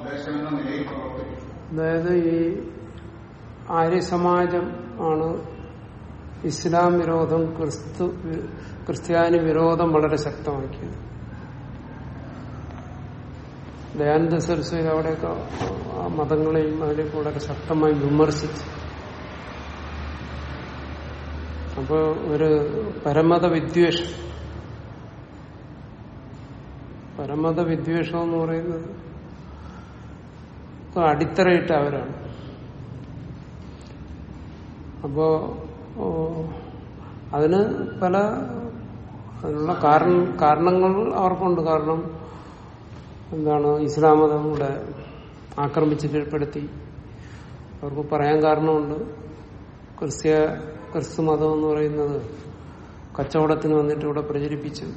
ഉപദേശമെന്ന നിലയിൽ പ്രവർത്തിക്കും അതായത് ഈ ആര്യസമാജം ആണ് ഇസ്ലാം വിരോധം ക്രിസ്തു ക്രിസ്ത്യാനി വിരോധം വളരെ ശക്തമാക്കിയത് ദയാനന്ദ സരസ്വതി അവിടെയൊക്കെ ആ മതങ്ങളെയും അതിലേക്ക് വളരെ ശക്തമായി വിമർശിച്ചു അപ്പോ ഒരു പരമത വിദ്വേഷം പരമത വിദ്വേഷം എന്ന് പറയുന്നത് ഒക്കെ അടിത്തറയിട്ട അവരാണ് അപ്പോ ഓ, അതിന് പല അതിനുള്ള കാരണം കാരണങ്ങൾ അവർക്കുണ്ട് കാരണം എന്താണ് ഇസ്ലാം മതം ഇവിടെ ആക്രമിച്ച് കീഴ്പ്പെടുത്തി അവർക്ക് പറയാൻ കാരണമുണ്ട് ക്രിസ്ത്യ ക്രിസ്തു മതം എന്ന് പറയുന്നത് കച്ചവടത്തിന് വന്നിട്ട് ഇവിടെ പ്രചരിപ്പിച്ചു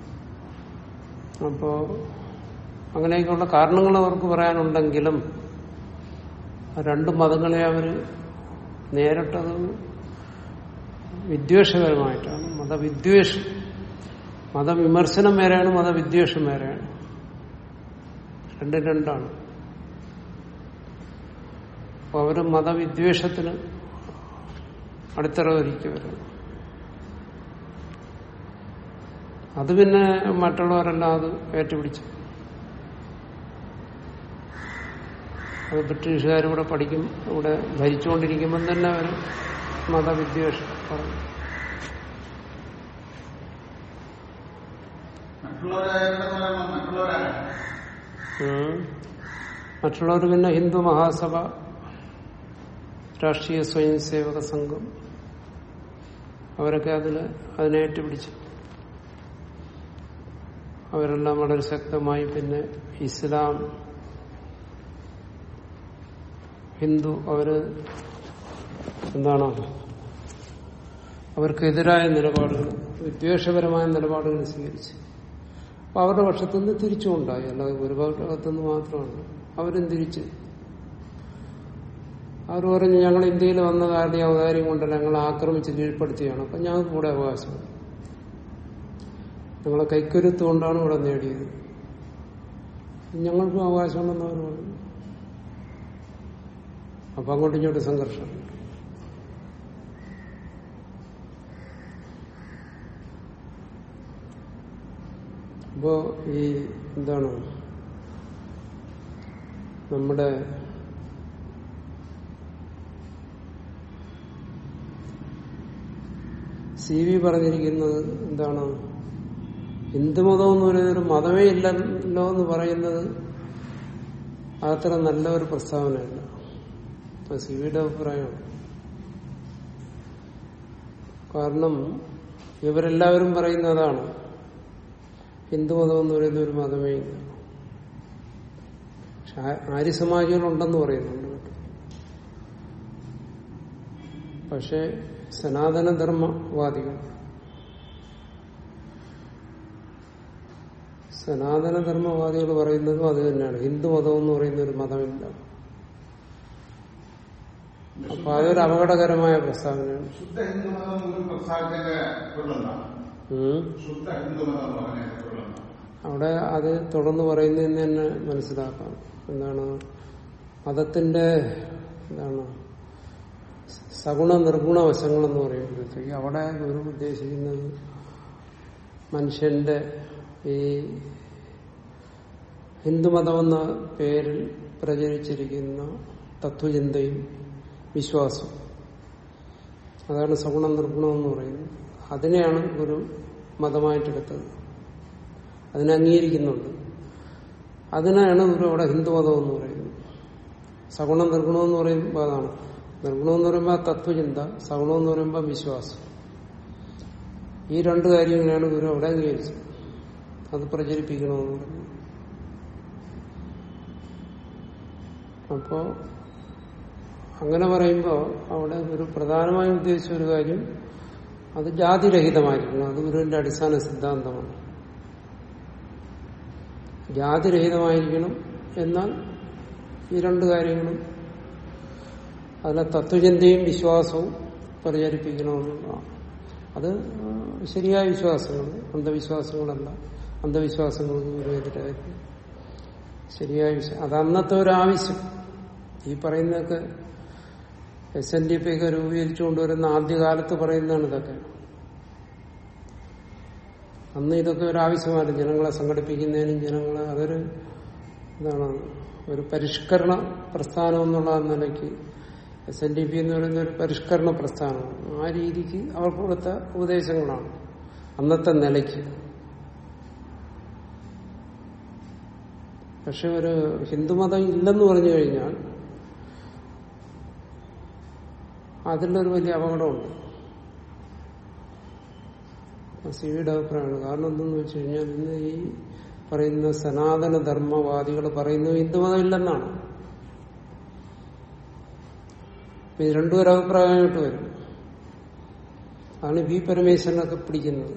അപ്പോ അങ്ങനെയൊക്കെയുള്ള കാരണങ്ങൾ അവർക്ക് പറയാനുണ്ടെങ്കിലും ആ രണ്ട് മതങ്ങളെ അവർ നേരിട്ടത് വിദ്വേഷപരമായിട്ടാണ് മതവിദ്വേഷം മതവിമർശനം വേറെയാണ് മതവിദ്വേഷം വേറെയാണ് രണ്ടും രണ്ടാണ് അപ്പൊ അവര് മതവിദ്വേഷത്തിന് അടിത്തറ ഒരുക്കിയവരാണ് അത് പിന്നെ മറ്റുള്ളവരെല്ലാം അത് ഏറ്റുപിടിച്ചു അത് ബ്രിട്ടീഷുകാർ ഇവിടെ പഠിക്കും ഇവിടെ ഭരിച്ചുകൊണ്ടിരിക്കുമ്പം തന്നെ അവർ മതവിദ്വേഷം പറഞ്ഞു മറ്റുള്ളവരായിരുന്നു പറയുമ്പോൾ മറ്റുള്ളവരാണ് ഉം. മറ്റുള്ളവർ പിന്നെ ഹിന്ദു മഹാസഭ രാഷ്ട്രീയ സ്വയം സേവക സംഘം അവരൊക്കെ അതിൽ അതിനെ ഏറ്റുപിടിച്ചു അവരെല്ലാം വളരെ ശക്തമായി പിന്നെ ഇസ്ലാം ഹിന്ദു അവര് എന്താണ് അവർക്കെതിരായ നിലപാടുകൾ വിദ്വേഷപരമായ നിലപാടുകൾ സ്വീകരിച്ചു അപ്പൊ അവരുടെ പക്ഷത്തുനിന്ന് തിരിച്ചുണ്ടായി അല്ലാതെ ഒരു ഭാഗത്തുനിന്ന് മാത്രമാണ് അവരും തിരിച്ച് അവർ പറഞ്ഞു ഞങ്ങൾ ഇന്ത്യയിൽ വന്ന കാരുടെ ഔദാര്യം കൊണ്ടല്ല ഞങ്ങളെ ആക്രമിച്ച് കീഴ്പ്പെടുത്തിയാണ് അപ്പൊ ഞങ്ങൾക്ക് കൂടെ അവകാശമുണ്ട് ഞങ്ങളെ കൈക്കരുത്ത് കൊണ്ടാണ് ഇവിടെ നേടിയത് ഞങ്ങൾക്കും അവകാശമുണ്ടെന്ന് അവർ പറഞ്ഞു അപ്പൊ അങ്ങോട്ടും ഇങ്ങോട്ടും സംഘർഷം അപ്പോ ഈ എന്താണ് നമ്മുടെ സി വി പറഞ്ഞിരിക്കുന്നത് എന്താണ് ഹിന്ദുമതം എന്ന് പറയുന്നത് ഒരു മതമേ ഇല്ലല്ലോ എന്ന് പറയുന്നത് അത്ര നല്ല ഒരു പ്രസ്താവനയല്ല അത് സി വിയുടെ അഭിപ്രായമാണ് കാരണം ഇവരെല്ലാവരും പറയുന്ന അതാണ് ഹിന്ദുമതം എന്ന് പറയുന്ന ഒരു മതമേ ഇല്ല പക്ഷെ ആ- ആര്യസമാജികളുണ്ടെന്ന് പറയുന്നുണ്ട് കേട്ടോ. പക്ഷെ സനാതനധർമ്മവാദികൾ സനാതനധർമ്മവാദികൾ പറയുന്നതും അത് തന്നെയാണ് ഹിന്ദുമതം എന്ന് പറയുന്ന ഒരു മതമില്ല അപ്പൊ അതൊരു അപകടകരമായ പ്രസ്താവനയാണ് ശുദ്ധ ഹിന്ദുമതം ഒരു പ്രസ്ഥാനത്തിന്റെ കൊള്ളുന്നതാണ് ഉം. ശുദ്ധ ഹിന്ദുമതം എന്ന് പറഞ്ഞാൽ കൊള്ളുന്ന അവിടെ അത് തുടർന്ന് പറയുന്നതെന്ന് തന്നെ മനസ്സിലാക്കാം എന്താണ് മതത്തിന്റെ എന്താണ് സഗുണ നിർഗുണ വശങ്ങളെന്ന് പറയുമ്പോഴത്തേക്ക് അവിടെ ഗുരു ഉദ്ദേശിക്കുന്നത് മനുഷ്യന്റെ ഈ ഹിന്ദുമതം എന്ന പേരിൽ പ്രചരിച്ചിരിക്കുന്ന തത്വചിന്തയും വിശ്വാസവും അതാണ് സഗുണം നിർഗുണം എന്ന് പറയുന്നത് അതിനെയാണ് ഗുരു മതമായിട്ടെടുത്തത് അതിനെ അംഗീകരിക്കുന്നുണ്ട് അതിനാണ് ഗുരു അവിടെ ഹിന്ദുമതം എന്ന് പറയുന്നത് സഗുണം നിർഗുണം എന്ന് പറയുമ്പോൾ അതാണ് നിർഗുണം എന്ന് പറയുമ്പോൾ ആ തത്വചിന്ത സഗുണം എന്ന് പറയുമ്പോൾ വിശ്വാസം ഈ രണ്ട് കാര്യങ്ങളാണ് ഗുരു അവിടെ അംഗീകരിച്ചത് അത് പ്രചരിപ്പിക്കണമെന്ന് പറഞ്ഞു അപ്പോ അങ്ങനെ പറയുമ്പോൾ അവിടെ ഒരു പ്രധാനമായും ഉദ്ദേശിച്ച ഒരു കാര്യം അത് ജാതിരഹിതമായിരിക്കണം അത് ഗുരുവിന്റെ അടിസ്ഥാന സിദ്ധാന്തമാണ് ജാതിരഹിതമായിരിക്കണം എന്നാൽ ഈ രണ്ട് കാര്യങ്ങളും അതിലെ തത്വചിന്തയും വിശ്വാസവും പ്രചരിപ്പിക്കണമെന്നുള്ളതാണ് അത് ആ, ശരിയായ വിശ്വാസങ്ങൾ അന്ധവിശ്വാസങ്ങളല്ല അന്ധവിശ്വാസങ്ങൾക്ക് ഗുരുവെതിരായിരുന്നു ശരിയായ വിഷയം അത് അന്നത്തെ ഒരു ആവശ്യം ഈ പറയുന്നതൊക്കെ എസ് എൻ ഡി പി ഒക്കെ രൂപീകരിച്ചു കൊണ്ടുവരുന്ന ആദ്യകാലത്ത് പറയുന്നതാണ് ഇതൊക്കെ അന്ന് ഇതൊക്കെ ഒരു ആവശ്യമാണ് ജനങ്ങളെ സംഘടിപ്പിക്കുന്നതിനും ജനങ്ങളെ അതൊരു എന്താണ് ഒരു പരിഷ്കരണ പ്രസ്ഥാനം എന്നുള്ള ആ നിലയ്ക്ക് എസ് എൻ ഡി പി എന്ന് പറയുന്ന ഒരു പരിഷ്കരണ പ്രസ്ഥാനമാണ് ആ രീതിക്ക് അവർ കൊടുത്ത ഉപദേശങ്ങളാണ് അന്നത്തെ നിലയ്ക്ക് പക്ഷെ ഒരു ഹിന്ദുമതം ഇല്ലെന്ന് പറഞ്ഞു കഴിഞ്ഞാൽ അതിലൊരു വലിയ അപകടമുണ്ട് സിയുടെ അഭിപ്രായമാണ് കാരണം എന്തെന്ന് വെച്ച് കഴിഞ്ഞാൽ ഇന്ന് ഈ പറയുന്ന സനാതന ധർമ്മവാദികൾ പറയുന്നത് ഹിന്ദുമതം ഇല്ലെന്നാണ് അപ്പൊ ഇത് രണ്ടും ഒരു അഭിപ്രായമായിട്ട് വരും അതാണ് വി പരമേശ്വരനൊക്കെ പിടിക്കുന്നത്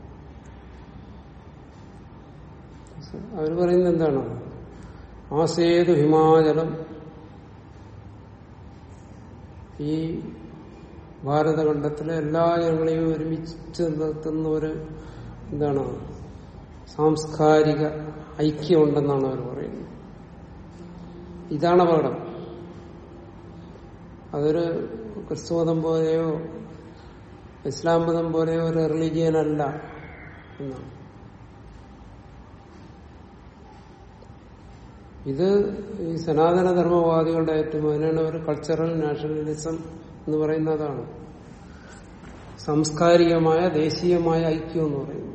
അവർ പറയുന്നത് എന്താണ് ആസേതു ഹിമാചലം ഈ ഭാരതഖണ്ഡത്തിലെ എല്ലാ ജനങ്ങളെയും ഒരുമിച്ച് നിർത്തുന്ന ഒരു എന്താണ് സാംസ്കാരിക ഐക്യമുണ്ടെന്നാണ് അവർ പറയുന്നത് ഇതാണ് അപകടം അതൊരു ക്രിസ്തുമതം പോലെയോ ഇസ്ലാം മതം പോലെയോ ഒരു റിലീജിയൻ അല്ല എന്നാണ് ഇത് ഈ സനാതന ധർമ്മവാദികളുടെ ഏറ്റവും അതിനാണ് ഒരു കൾച്ചറൽ നാഷണലിസം എന്ന് പറയുന്നതാണ് സാംസ്കാരികമായ ദേശീയമായ ഐക്യം എന്ന് പറയുന്നത്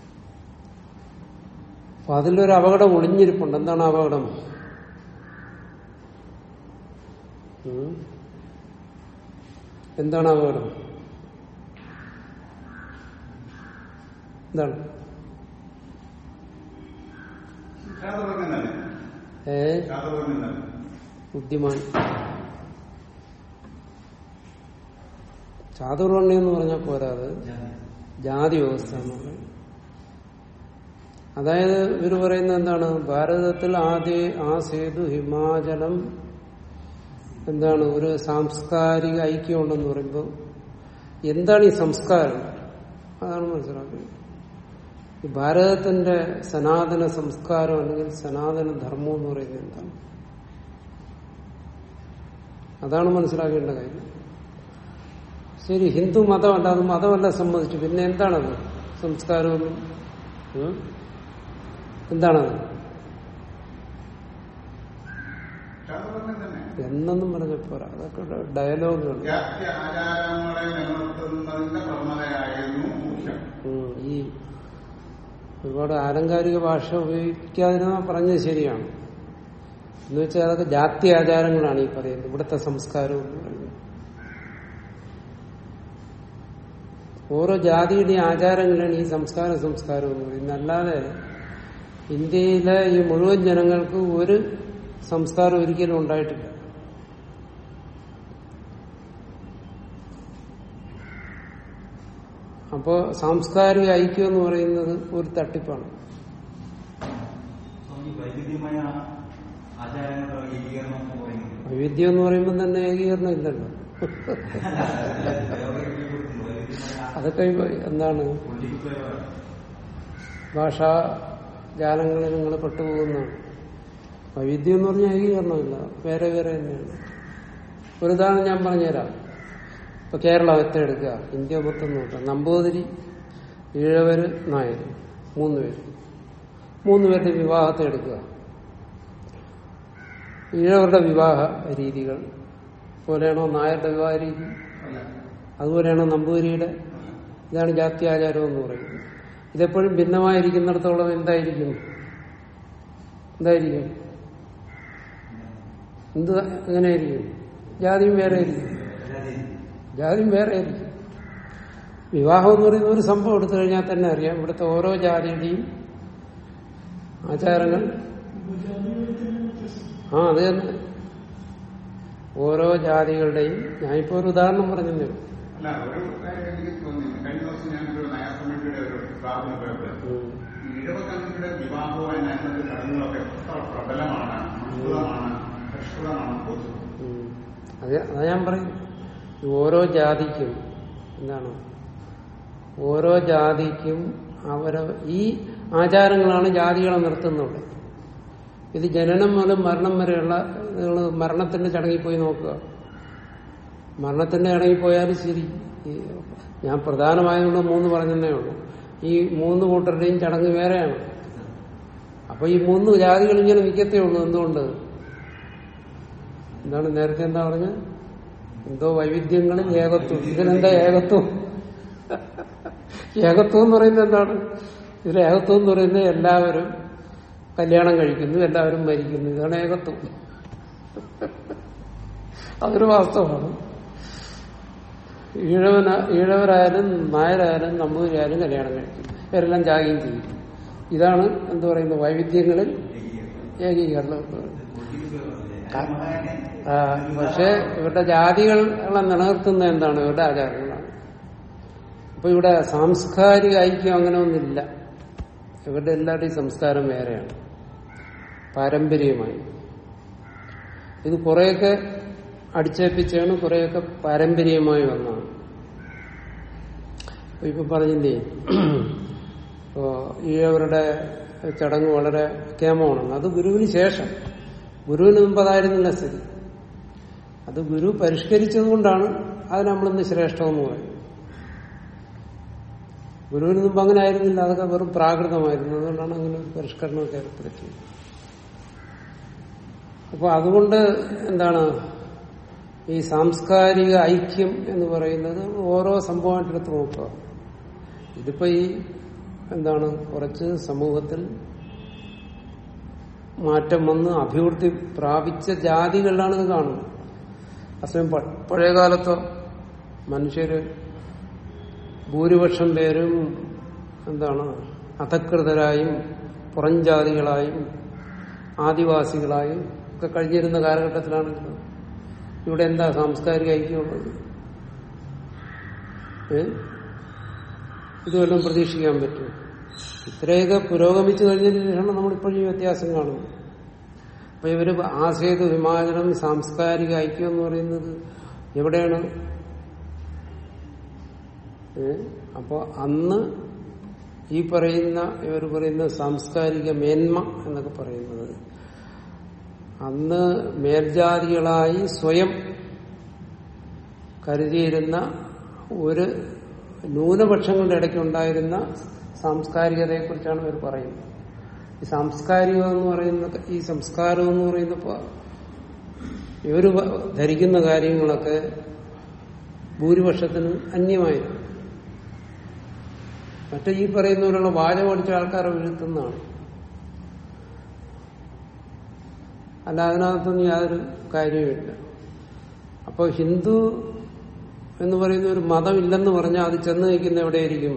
അപ്പൊ അതിലൊരു അപകടം ഒളിഞ്ഞിരിപ്പുണ്ട് എന്താണ് അപകടം ഉം? എന്താണ് അപകടം എന്താണ് ശാതവർഗം തന്നെ ഏ ശാതവർഗം തന്നെ ബുദ്ധിമാൻ ചാതുർവർണ്ണി എന്ന് പറഞ്ഞാൽ പോരാത് ജാതി വ്യവസ്ഥ എന്ന് പറയും അതായത് ഇവർ പറയുന്നത് എന്താണ് ഭാരതത്തിൽ ആദ്യ ആ സേതു ഹിമാചലം എന്താണ് ഒരു സാംസ്കാരിക ഐക്യം ഉണ്ടെന്ന് പറയുമ്പോൾ എന്താണ് ഈ സംസ്കാരം അതാണ് മനസ്സിലാക്കുന്നത് ഈ ഭാരതത്തിന്റെ സനാതന സംസ്കാരം അല്ലെങ്കിൽ സനാതന ധർമ്മം എന്ന് പറയുന്നത് എന്താണ് അതാണ് മനസ്സിലാക്കേണ്ട കാര്യം ശരി ഹിന്ദു മതമല്ല അത് മതമല്ല സമ്മതിച്ചു പിന്നെ എന്താണത് സംസ്കാരമൊന്നും ഉം? എന്താണത് ശാതവർഗം തന്നെ എന്നൊന്നും പറഞ്ഞ പോരാ അതൊക്കെ ഡയലോഗുകൾ ജാതി ആചാരങ്ങളെ നിലനിർത്തുന്നതിന്റെ പ്രവണതയായിരുന്നു മുഖ്യം ഉം, ഈ ഒരുപാട് ആലങ്കാരിക ഭാഷ ഉപയോഗിക്കാതിരുന്ന പറഞ്ഞത് ശരിയാണ് എന്ന് വെച്ചാൽ അതൊക്കെ ജാതി ആചാരങ്ങളാണ് ഈ പറയുന്നത് ഇവിടുത്തെ സംസ്കാരം എന്ന് പറയുന്നത് ഓരോ ജാതിയുടെയും ആചാരങ്ങളാണ് ഈ സംസ്കാര സംസ്കാരം എന്ന് പറയുന്നത് അല്ലാതെ ഇന്ത്യയിലെ ഈ മുഴുവൻ ജനങ്ങൾക്ക് ഒരു സംസ്കാരം ഒരിക്കലും ഉണ്ടായിട്ടില്ല അപ്പോ സാംസ്കാരിക ഐക്യം എന്ന് പറയുന്നത് ഒരു തട്ടിപ്പാണ് സ്വാമി വൈവിധ്യമായ ആചാരങ്ങളുടെ ഏകീകരണം എന്ന് പറയുന്നത് വൈവിധ്യം എന്ന് പറയുമ്പോൾ തന്നെ ഏകീകരണം ഇല്ലല്ലോ വൈവിധ്യമായ അതൊക്കെ ഇപ്പൊ എന്താണ് പൊളിറ്റിക്കൽ ഭാഷാ ജാലങ്ങളിൽ നിങ്ങൾ പെട്ടുപോകുന്നതാണ് വൈവിധ്യം എന്ന് പറഞ്ഞാൽ ഏകീകരണമില്ല വേറെ വേറെ തന്നെയാണ് ഒരു ഉദാഹരണം ഞാൻ പറഞ്ഞുതരാം ഇപ്പൊ കേരളം ഒറ്റ എടുക്കുക ഇന്ത്യ മൊത്തം നോക്കാം നമ്പൂതിരി ഈഴവര് നായര് മൂന്ന് പേര് മൂന്ന് പേരുടെ വിവാഹത്തെ എടുക്കുക ഈഴവരുടെ വിവാഹ രീതികൾ പോലെയാണോ നായരുടെ വിവാഹ രീതി അല്ല അതുപോലെയാണോ നമ്പൂതിരിയുടെ ഇതാണ് ജാതി ആചാരം എന്ന് പറയുന്നത് ഇതെപ്പോഴും ഭിന്നമായിരിക്കുന്നിടത്തോളം എന്തായിരിക്കും എന്തായിരിക്കും എന്ത് എങ്ങനെയായിരിക്കും ജാതിയും വേറെ ആയിരിക്കും ജാതിയും വേറെ ആയിരിക്കും വിവാഹം എന്ന് പറയുന്ന ഒരു സംഭവം എടുത്തു കഴിഞ്ഞാൽ തന്നെ അറിയാം ഇവിടുത്തെ ഓരോ ജാതിയുടെയും ആചാരങ്ങൾ ആ അത് തന്നെ ഓരോ ജാതികളുടെയും ഞാനിപ്പോ ഒരു ഉദാഹരണം പറഞ്ഞതേ ഉള്ളൂ. അല്ല ഒരു കാര്യം എനിക്ക് തോന്നി കഴിഞ്ഞ ദിവസം ഞാൻ ഒരു നയർ കമ്മിറ്റിയുടെ ഒരു സ്ഥാപനം പോയപ്പോൾ ഉം. ഇടവ കമ്മിറ്റിയുടെ വിവാഹവും അതിനകത്ത് ചടങ്ങുകളൊക്കെ എത്ര പ്രബലമാണ് അത്ഭുതമാണ് പരിഷ്കൃതമാണ് തോന്നുന്നു ഉം. അത് അതാ ഞാൻ പറയും ഈ ഓരോ ജാതിക്കും എന്താണ് ഓരോ ജാതിക്കും അവര ഈ ആചാരങ്ങളാണ് ജാതികളെ നിർത്തുന്നുള്ളത് ഇത് ജനനം മുതൽ മരണം വരെയുള്ള നിങ്ങൾ മരണത്തിന്റെ ചടങ്ങിൽ പോയി നോക്കുക മരണത്തിന്റെ ചടങ്ങിൽ പോയാലും ശരി ഈ ഞാൻ പ്രധാനമായതുകൊണ്ട് മൂന്ന് പറഞ്ഞതേ ഉള്ളൂ ഈ മൂന്ന് കൂട്ടരുടെയും ചടങ്ങ് വേറെയാണ് അപ്പൊ ഈ മൂന്ന് ജാതികൾ ഇങ്ങനെ നിൽക്കത്തേ ഉള്ളൂ എന്തുകൊണ്ട് എന്താണ് നേരത്തെ എന്താ പറഞ്ഞത് എന്തോ വൈവിധ്യങ്ങളിൽ ഏകത്വം ഇതിനെന്താ ഏകത്വം ഏകത്വം എന്ന് പറയുന്നത് എന്താണ് ഇതിൽ ഏകത്വം എന്ന് പറയുന്നത് എല്ലാവരും കല്യാണം കഴിക്കുന്നു എല്ലാവരും മരിക്കുന്നു ഇതാണ് ഏകത്വം അതൊരു വാസ്തവമാണ് ഈഴവന ഈഴവരായാലും നായരായാലും നമ്പൂതിരിയായാലും കല്യാണം കഴിക്കും ഇവരെല്ലാം ജാഗ്യം ചെയ്യും ഇതാണ് എന്ത് പറയുന്നത് വൈവിധ്യങ്ങളിൽ ഏകീകരണം എന്ന് പറയുന്നത് ആ, പക്ഷെ ഇവരുടെ ജാതികളെ നിലനിർത്തുന്ന എന്താണ് ഇവരുടെ ആചാരങ്ങളാണ് അപ്പൊ ഇവിടെ സാംസ്കാരിക ഐക്യം അങ്ങനെ ഒന്നില്ല ഇവരുടെ എല്ലാവരുടെയും സംസ്കാരം വേറെയാണ് പാരമ്പര്യമായി ഇത് കുറെയൊക്കെ അടിച്ചേൽപ്പിച്ചാണ് കുറെയൊക്കെ പാരമ്പര്യമായി വന്നതാണ് അപ്പൊ ഇപ്പൊ പറഞ്ഞില്ലേ ഇപ്പോ ഈഴവരുടെ ചടങ്ങ് വളരെ കേമമാണ് അത് ഗുരുവിന് ശേഷം ഗുരുവിന് മുമ്പ് അതായിരുന്നില്ല സ്ഥിതി അത് ഗുരു പരിഷ്കരിച്ചത് കൊണ്ടാണ് അത് നമ്മളിന്ന് ശ്രേഷ്ഠമെന്ന് പറയുന്നത് ഗുരുവിന് മുമ്പ് അങ്ങനെ ആയിരുന്നില്ല അതൊക്കെ വെറും പ്രാകൃതമായിരുന്നു അതുകൊണ്ടാണ് അങ്ങനെ ഒരു പരിഷ്കരണമൊക്കെ ഏർപ്പെടുത്തിയത് അപ്പൊ അതുകൊണ്ട് എന്താണ് ഈ സാംസ്കാരിക ഐക്യം എന്ന് പറയുന്നത് ഓരോ സംഭവമായിട്ടെടുത്ത് നോക്കുക ഇതിപ്പോ ഈ എന്താണ് കുറച്ച് സമൂഹത്തിൽ മാറ്റം വന്ന് അഭിവൃദ്ധി പ്രാപിച്ച ജാതികളിലാണ് ഇത് കാണുന്നത് അസമയം പ- പഴയകാലത്തോ മനുഷ്യര് ഭൂരിപക്ഷം പേരും എന്താണ് അധകൃതരായും പുറംജാതികളായും ആദിവാസികളായും ഒക്കെ കഴിഞ്ഞിരുന്ന കാലഘട്ടത്തിലാണെങ്കിൽ ഇവിടെ എന്താ സാംസ്കാരിക ഐക്യമുള്ളത് ഏ ഇതുവല്ലതും പ്രതീക്ഷിക്കാൻ പറ്റും ഇത്രയൊക്കെ പുരോഗമിച്ചു കഴിഞ്ഞതിന് ശേഷമാണ് നമ്മളിപ്പോഴും ഈ വ്യത്യാസം കാണുന്നത് അപ്പൊ ഇവര് ആശയത വിമാചനം സാംസ്കാരിക ഐക്യം എന്ന് പറയുന്നത് എവിടെയാണ് ഏ? അപ്പൊ അന്ന് ഈ പറയുന്ന ഇവർ പറയുന്ന സാംസ്കാരിക മേന്മ എന്നൊക്കെ പറയുന്നത് അന്ന് മേൽജാതികളായി സ്വയം കരുതിയിരുന്ന ഒരു ന്യൂനപക്ഷങ്ങളുടെ ഇടയ്ക്കുണ്ടായിരുന്ന സാംസ്കാരികതയെക്കുറിച്ചാണ് ഇവർ പറയുന്നത് ഈ സാംസ്കാരികം എന്ന് പറയുന്ന ഈ സംസ്കാരം എന്ന് പറയുന്നപ്പോ ഇവർ ധരിക്കുന്ന കാര്യങ്ങളൊക്കെ ഭൂരിപക്ഷത്തിന് അന്യമായിരുന്നു മറ്റേ ഈ പറയുന്നവരുള്ള വാചം അടിച്ച ആൾക്കാരെ വീഴ്ത്തുന്നതാണ് അല്ല അതിനകത്തൊന്നും യാതൊരു കാര്യവുമില്ല അപ്പോൾ ഹിന്ദു എന്ന് പറയുന്ന ഒരു മതമില്ലെന്ന് പറഞ്ഞാൽ അത് ചെന്ന് നിൽക്കുന്ന എവിടെയായിരിക്കും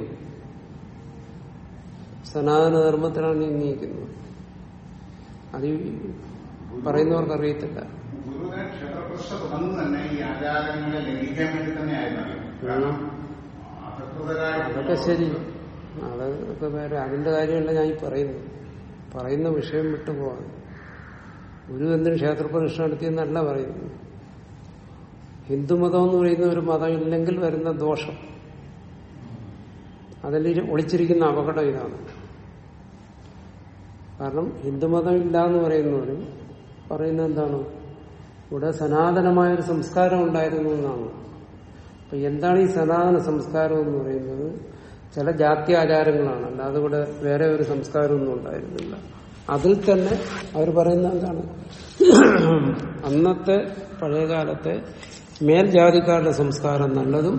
സനാതന ധർമ്മത്തിലാണ് നീങ്ങിയിരിക്കുന്നത് അത് ഈ പറയുന്നവർക്ക് അറിയത്തില്ല ഗുരുവിനെ ക്ഷേത്രപ്രതിഷ്ഠ തുടർന്ന് തന്നെ ഈ ആചാരങ്ങളെ ലംഘിക്കാൻ വേണ്ടി തന്നെ ആയിരുന്നല്ലോ കാരണം അധികൃതരായ അതൊക്കെ ശരി അതൊക്കെ വേറെ അതിന്റെ കാര്യമല്ല ഞാൻ ഈ പറയുന്നത് പറയുന്ന വിഷയം വിട്ടുപോകാൻ ഗുരു എന്തിനു ക്ഷേത്രപ്രതിഷ്ഠ നടത്തിയെന്നല്ല പറയുന്നത് ഹിന്ദുമതം എന്ന് പറയുന്ന ഒരു മതം ഇല്ലെങ്കിൽ വരുന്ന ദോഷം അതിൽ ഒളിച്ചിരിക്കുന്ന അപകടം ഇതാണ് കാരണം ഹിന്ദുമതം ഇല്ല എന്ന് പറയുന്നവരും പറയുന്നത് എന്താണ് ഇവിടെ സനാതനമായൊരു സംസ്കാരം ഉണ്ടായിരുന്നു എന്നാണ് അപ്പൊ എന്താണ് ഈ സനാതന സംസ്കാരം എന്ന് പറയുന്നത് ചില ജാത്യാചാരങ്ങളാണ് അല്ലാതെ ഇവിടെ വേറെ ഒരു സംസ്കാരമൊന്നും ഉണ്ടായിരുന്നില്ല അതിൽ തന്നെ അവർ പറയുന്നത് എന്താണ് അന്നത്തെ പഴയകാലത്തെ മേൽജാതിക്കാരുടെ സംസ്കാരം നല്ലതും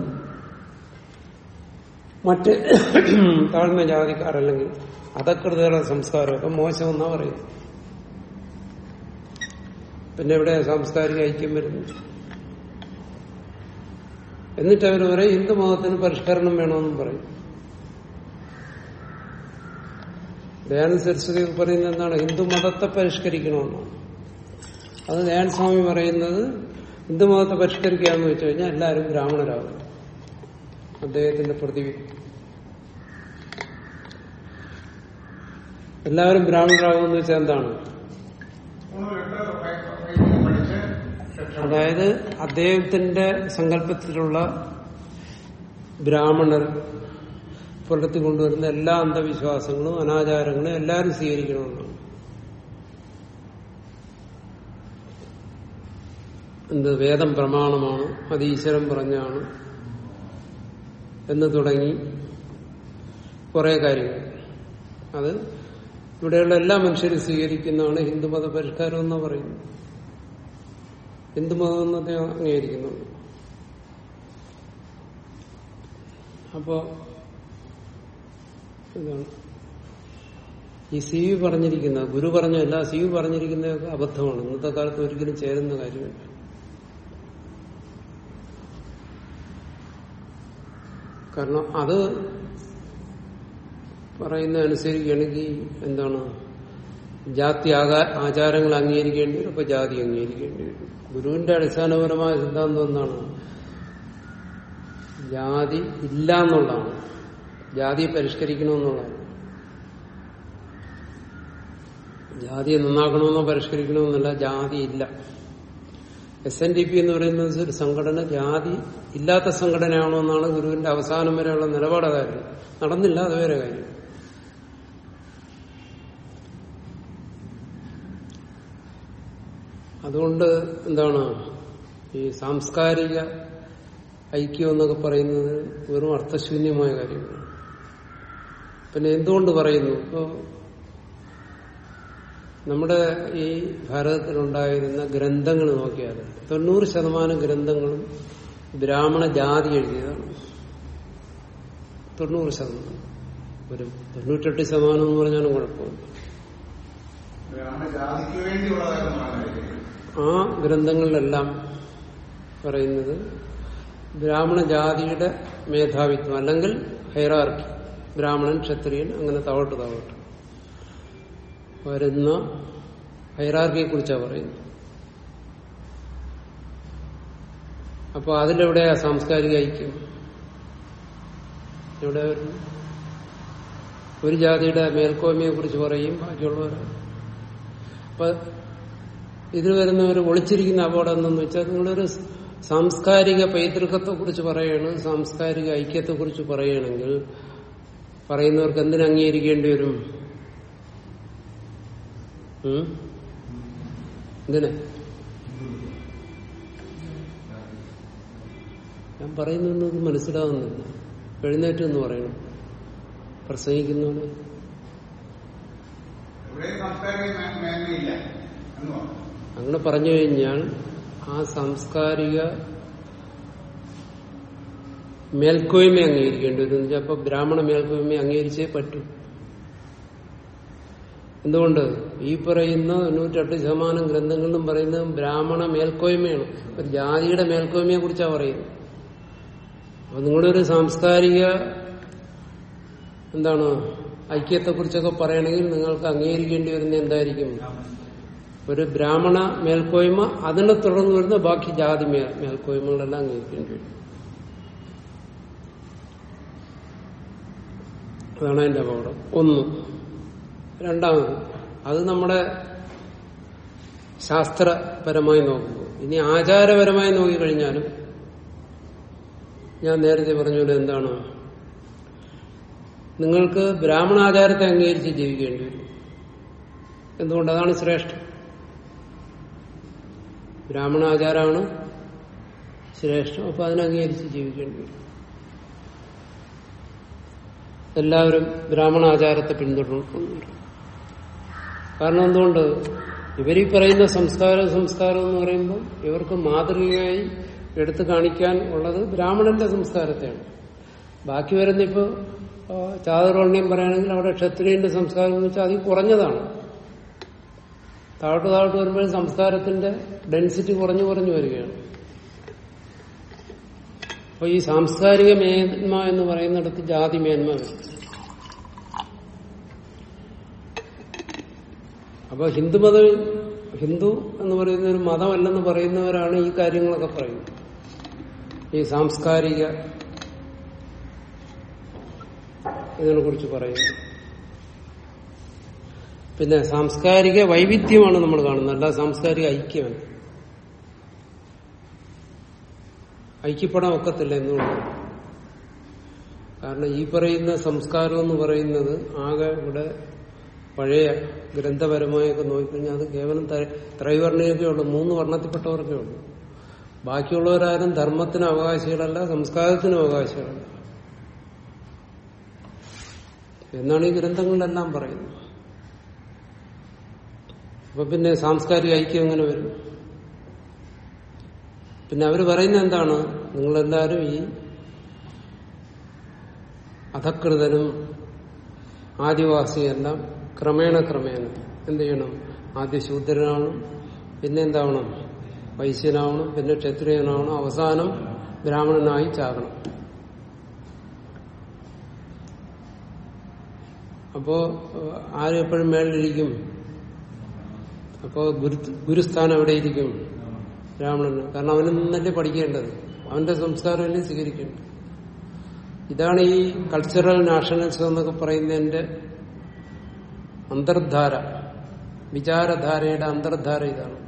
മറ്റ് താഴ്ന്ന ജാതിക്കാരല്ലെങ്കിൽ അധകൃതരുടെ സംസ്കാരമൊക്കെ മോശമെന്നാ പറയുന്നത് പിന്നെ ഇവിടെ സാംസ്കാരിക ഐക്യം വരുന്നു എന്നിട്ട് അവർ പറയും ഹിന്ദു മതത്തിന് പരിഷ്കരണം വേണമെന്നും പറയും ദയാനന്ദ സരസ്വതി പറയുന്നത് എന്താണ് ഹിന്ദു മതത്തെ പരിഷ്കരിക്കണമെന്നാണ് അത് ദയാനന്ദ സ്വാമി പറയുന്നത് ഹിന്ദു മതത്തെ പരിഷ്കരിക്കുക എന്ന് വെച്ച് കഴിഞ്ഞാൽ എല്ലാവരും ബ്രാഹ്മണരാകും അദ്ദേഹത്തിന്റെ പ്രതിവി എല്ലാവരും ബ്രാഹ്മണരാകുമെന്ന് വെച്ചാൽ എന്താണ് പഠിച്ച് രക്ഷ അതായത് അദ്ദേഹത്തിന്റെ സങ്കല്പത്തിലുള്ള ബ്രാഹ്മണർ പുലർത്തി കൊണ്ടുവരുന്ന എല്ലാ അന്ധവിശ്വാസങ്ങളും അനാചാരങ്ങളും എല്ലാവരും സ്വീകരിക്കണമെന്നാണ് എന്ത് വേദം പ്രമാണമാണ് അത് ഈശ്വരൻ പറഞ്ഞാണ് എന്ന് തുടങ്ങി കുറെ കാര്യങ്ങൾ അത് ഇവിടെയുള്ള എല്ലാ മനുഷ്യരും സ്വീകരിക്കുന്നതാണ് ഹിന്ദുമത പരിഷ്കാരം എന്ന് പറയുന്നത് ഹിന്ദുമതം എന്നത്തെ അംഗീകരിക്കുന്നുണ്ട് അപ്പോ ഇതാണ് ഈ സി വി പറഞ്ഞിരിക്കുന്ന ഗുരു പറഞ്ഞല്ല സി വി പറഞ്ഞിരിക്കുന്നതൊക്കെ അബദ്ധമാണ് ഇന്നത്തെ കാലത്ത് ഒരിക്കലും ചേരുന്ന കാര്യമില്ല കാരണം അത് പറയുന്ന അനുസരിക്കുകയാണെങ്കിൽ എന്താണ് ജാതി ആകാ- ആചാരങ്ങൾ അംഗീകരിക്കേണ്ടി വരും അപ്പൊ ജാതി അംഗീകരിക്കേണ്ടി വരും ഗുരുവിന്റെ അടിസ്ഥാനപരമായ സിദ്ധാന്തം എന്താണ് ജാതി ഇല്ല എന്നുള്ളതാണ് ജാതിയെ പരിഷ്കരിക്കണമെന്നുള്ളതാണ് ജാതിയെ നന്നാക്കണമെന്നോ പരിഷ്കരിക്കണമെന്നല്ല ജാതി ഇല്ല എസ് എൻ ഡി പി എന്ന് പറയുന്നത് ഒരു സംഘടന ജാതി ഇല്ലാത്ത സംഘടനയാണോ എന്നാണ് ഗുരുവിന്റെ അവസാനം വരെയുള്ള നിലപാട് കാര്യം നടന്നില്ല അത് വേറെ കാര്യം അതുകൊണ്ട് എന്താണ് ഈ സാംസ്കാരിക ഐക്യം എന്നൊക്കെ പറയുന്നത് വെറും അർത്ഥശൂന്യമായ കാര്യമാണ് പിന്നെ എന്തുകൊണ്ട് പറയുന്നു ഇപ്പോ നമ്മുടെ ഈ ഭാരതത്തിലുണ്ടായിരുന്ന ഗ്രന്ഥങ്ങൾ നോക്കിയാൽ തൊണ്ണൂറ് ശതമാനം ഗ്രന്ഥങ്ങളും ബ്രാഹ്മണ ജാതി എഴുതിയതാണ് തൊണ്ണൂറ് ശതമാനം ഒരു തൊണ്ണൂറ്റെട്ട് ശതമാനം എന്ന് പറഞ്ഞാലും കുഴപ്പമില്ല ജാതിക്ക് വേണ്ടിയുള്ളതായിരുന്നു പറഞ്ഞിരിക്കുന്നത് ആ ഗ്രന്ഥങ്ങളിലെല്ലാം പറയുന്നത് ബ്രാഹ്മണ ജാതിയുടെ മേധാവിത്വം അല്ലെങ്കിൽ ഹൈറാർക്കി ബ്രാഹ്മണൻ ക്ഷത്രിയൻ അങ്ങനെ താവോട്ട് താവോട്ട് വരുന്ന ഹൈറാർക്കിയെ കുറിച്ചാണ് പറയുന്നത് അപ്പൊ അതിലെവിടെയാ സാംസ്കാരിക ഐക്യം എവിടെ വരുന്നു ഒരു ജാതിയുടെ മേൽക്കോയ്മയെ കുറിച്ച് പറയും ബാക്കിയുള്ളവർ അപ്പൊ ഇതിൽ വരുന്നവർ ഒളിച്ചിരിക്കുന്ന അപകടം എന്തെന്ന് വെച്ചാൽ നിങ്ങളൊരു സാംസ്കാരിക പൈതൃകത്തെ കുറിച്ച് പറയണം സാംസ്കാരിക ഐക്യത്തെ കുറിച്ച് പറയണമെങ്കിൽ പറയുന്നവർക്ക് എന്തിനു അംഗീകരിക്കേണ്ടി വരും ഉം? എന്തിന് ഞാൻ പറയുന്നത് മനസ്സിലാവുന്നില്ല എഴുന്നേറ്റ് എന്ന് പറയണം പ്രസംഗിക്കുന്നവന് എവിടെയും സംസ്കാരിക മേ- മേന്മയില്ല എന്ന് പറഞ്ഞു അങ്ങനെ പറഞ്ഞു കഴിഞ്ഞാൽ ആ സാംസ്കാരിക മേൽക്കോയ്മ അംഗീകരിക്കേണ്ടി വരും എന്ന് വെച്ചാൽ അപ്പൊ ബ്രാഹ്മണ മേൽക്കോയ്മ അംഗീകരിച്ചേ പറ്റൂ എന്തുകൊണ്ട് ഈ പറയുന്ന തൊണ്ണൂറ്റെട്ട് ശതമാനം ഗ്രന്ഥങ്ങളിലും പറയുന്നത് ബ്രാഹ്മണ മേൽക്കോയ്മയാണ് ഒരു ജാതിയുടെ മേൽക്കോയ്മയെ കുറിച്ചാണ് പറയുന്നത് അപ്പൊ നിങ്ങളൊരു സാംസ്കാരിക എന്താണ് ഐക്യത്തെ കുറിച്ചൊക്കെ പറയണമെങ്കിൽ നിങ്ങൾക്ക് അംഗീകരിക്കേണ്ടി വരുന്ന എന്തായിരിക്കും ഒരു ബ്രാഹ്മണ മേൽക്കോയ്മ അതിനെ തുടർന്ന് വരുന്ന ബാക്കി ജാതി മേൽ മേൽക്കോയ്മകളെല്ലാം അംഗീകരിക്കേണ്ടി വരും അതാണ് അതിന്റെ അപകടം ഒന്ന് രണ്ടാമത് അത് നമ്മുടെ ശാസ്ത്രപരമായി നോക്കുമ്പോൾ ഇനി ആചാരപരമായി നോക്കിക്കഴിഞ്ഞാലും ഞാൻ നേരത്തെ പറഞ്ഞത് എന്താണ് നിങ്ങൾക്ക് ബ്രാഹ്മണാചാരത്തെ അംഗീകരിച്ച് ജീവിക്കേണ്ടി വരും എന്തുകൊണ്ട് അതാണ് ശ്രേഷ്ഠം ബ്രാഹ്മണാചാരമാണ് ശ്രേഷ്ഠം അപ്പൊ അതിനെ അംഗീകരിച്ച് ജീവിക്കേണ്ടി വരും എല്ലാവരും ബ്രാഹ്മണാചാരത്തെ പിന്തുടരുന്നുണ്ട് കാരണം എന്തുകൊണ്ട് ഇവരീ പറയുന്ന സംസ്കാരം സംസ്കാരം എന്ന് പറയുമ്പോൾ ഇവർക്ക് മാതൃകയായി എടുത്തു കാണിക്കാൻ ഉള്ളത് ബ്രാഹ്മണന്റെ സംസ്കാരത്തെയാണ് ബാക്കി വരുന്ന ഇപ്പോ ചാതുർവർണ്ണ്യം പറയുകയാണെങ്കിൽ അവിടെ ക്ഷത്രിയന്റെ സംസ്കാരം എന്ന് വെച്ചാൽ അതിൽ കുറഞ്ഞതാണ് താഴോട്ട് താഴോട്ട് വരുമ്പോൾ സംസ്കാരത്തിന്റെ ഡെൻസിറ്റി കുറഞ്ഞു കുറഞ്ഞു വരികയാണ് അപ്പൊ ഈ സാംസ്കാരിക മേന്മ എന്ന് പറയുന്നിടത്ത് ജാതി മേന്മ വരും അപ്പൊ ഹിന്ദുമതം ഹിന്ദു എന്ന് പറയുന്ന ഒരു മതമല്ലെന്ന് പറയുന്നവരാണ് ഈ കാര്യങ്ങളൊക്കെ പറയുന്നത് ഈ സാംസ്കാരിക ഇതിനെ കുറിച്ച് പറയുന്നത് പിന്നെ സാംസ്കാരിക വൈവിധ്യമാണ് നമ്മൾ കാണുന്നത് അല്ല സാംസ്കാരിക ഐക്യമാണ് ഐക്യപ്പെടാൻ ഒക്കത്തില്ല എന്നുകൊണ്ട് കാരണം ഈ പറയുന്ന സംസ്കാരം എന്ന് പറയുന്നത് ആകെ ഇവിടെ പഴയ ഗ്രന്ഥപരമായൊക്കെ നോക്കിക്കഴിഞ്ഞാൽ അത് കേവലം ത്ര- ത്രൈവർണ്ണയൊക്കെ ഉള്ളൂ മൂന്ന് വർണ്ണത്തിൽപ്പെട്ടവർക്കേ ഉള്ളൂ ബാക്കിയുള്ളവരാരും ധർമ്മത്തിന് അവകാശികളല്ല സംസ്കാരത്തിനും അവകാശികളല്ല എന്നാണ് ഈ ഗ്രന്ഥങ്ങളിലെല്ലാം പറയുന്നത് അപ്പൊ പിന്നെ സാംസ്കാരിക ഐക്യം എങ്ങനെ വരും പിന്നെ അവർ പറയുന്നത് എന്താണ് നിങ്ങളെല്ലാവരും ഈ അധകൃതനും ആദിവാസിയെല്ലാം ക്രമേണ ക്രമേണ എന്ത് ചെയ്യണം ആദ്യ ശൂദ്രനാവണം പിന്നെ എന്താവണം വൈശ്യനാവണം പിന്നെ ക്ഷത്രിയനാവണം അവസാനം ബ്രാഹ്മണനായി ചാകണം അപ്പോ ഏഹ്, ആരും എപ്പോഴും മേളിലിരിക്കും അപ്പോ ഗുരു ഗുരുസ്ഥാനം എവിടെയിരിക്കും ബ്രാഹ്മണന് കാരണം അവനിൽ നിന്നല്ലേ പഠിക്കേണ്ടത് അവന്റെ സംസ്കാരമല്ലേ സ്വീകരിക്കേണ്ടത് ഇതാണ് ഈ കൾച്ചറൽ നാഷണലിസം എന്നൊക്കെ പറയുന്നതിന്റെ അന്തർധാര വിചാരധാരയുടെ അന്തർധാര ഇതാണ്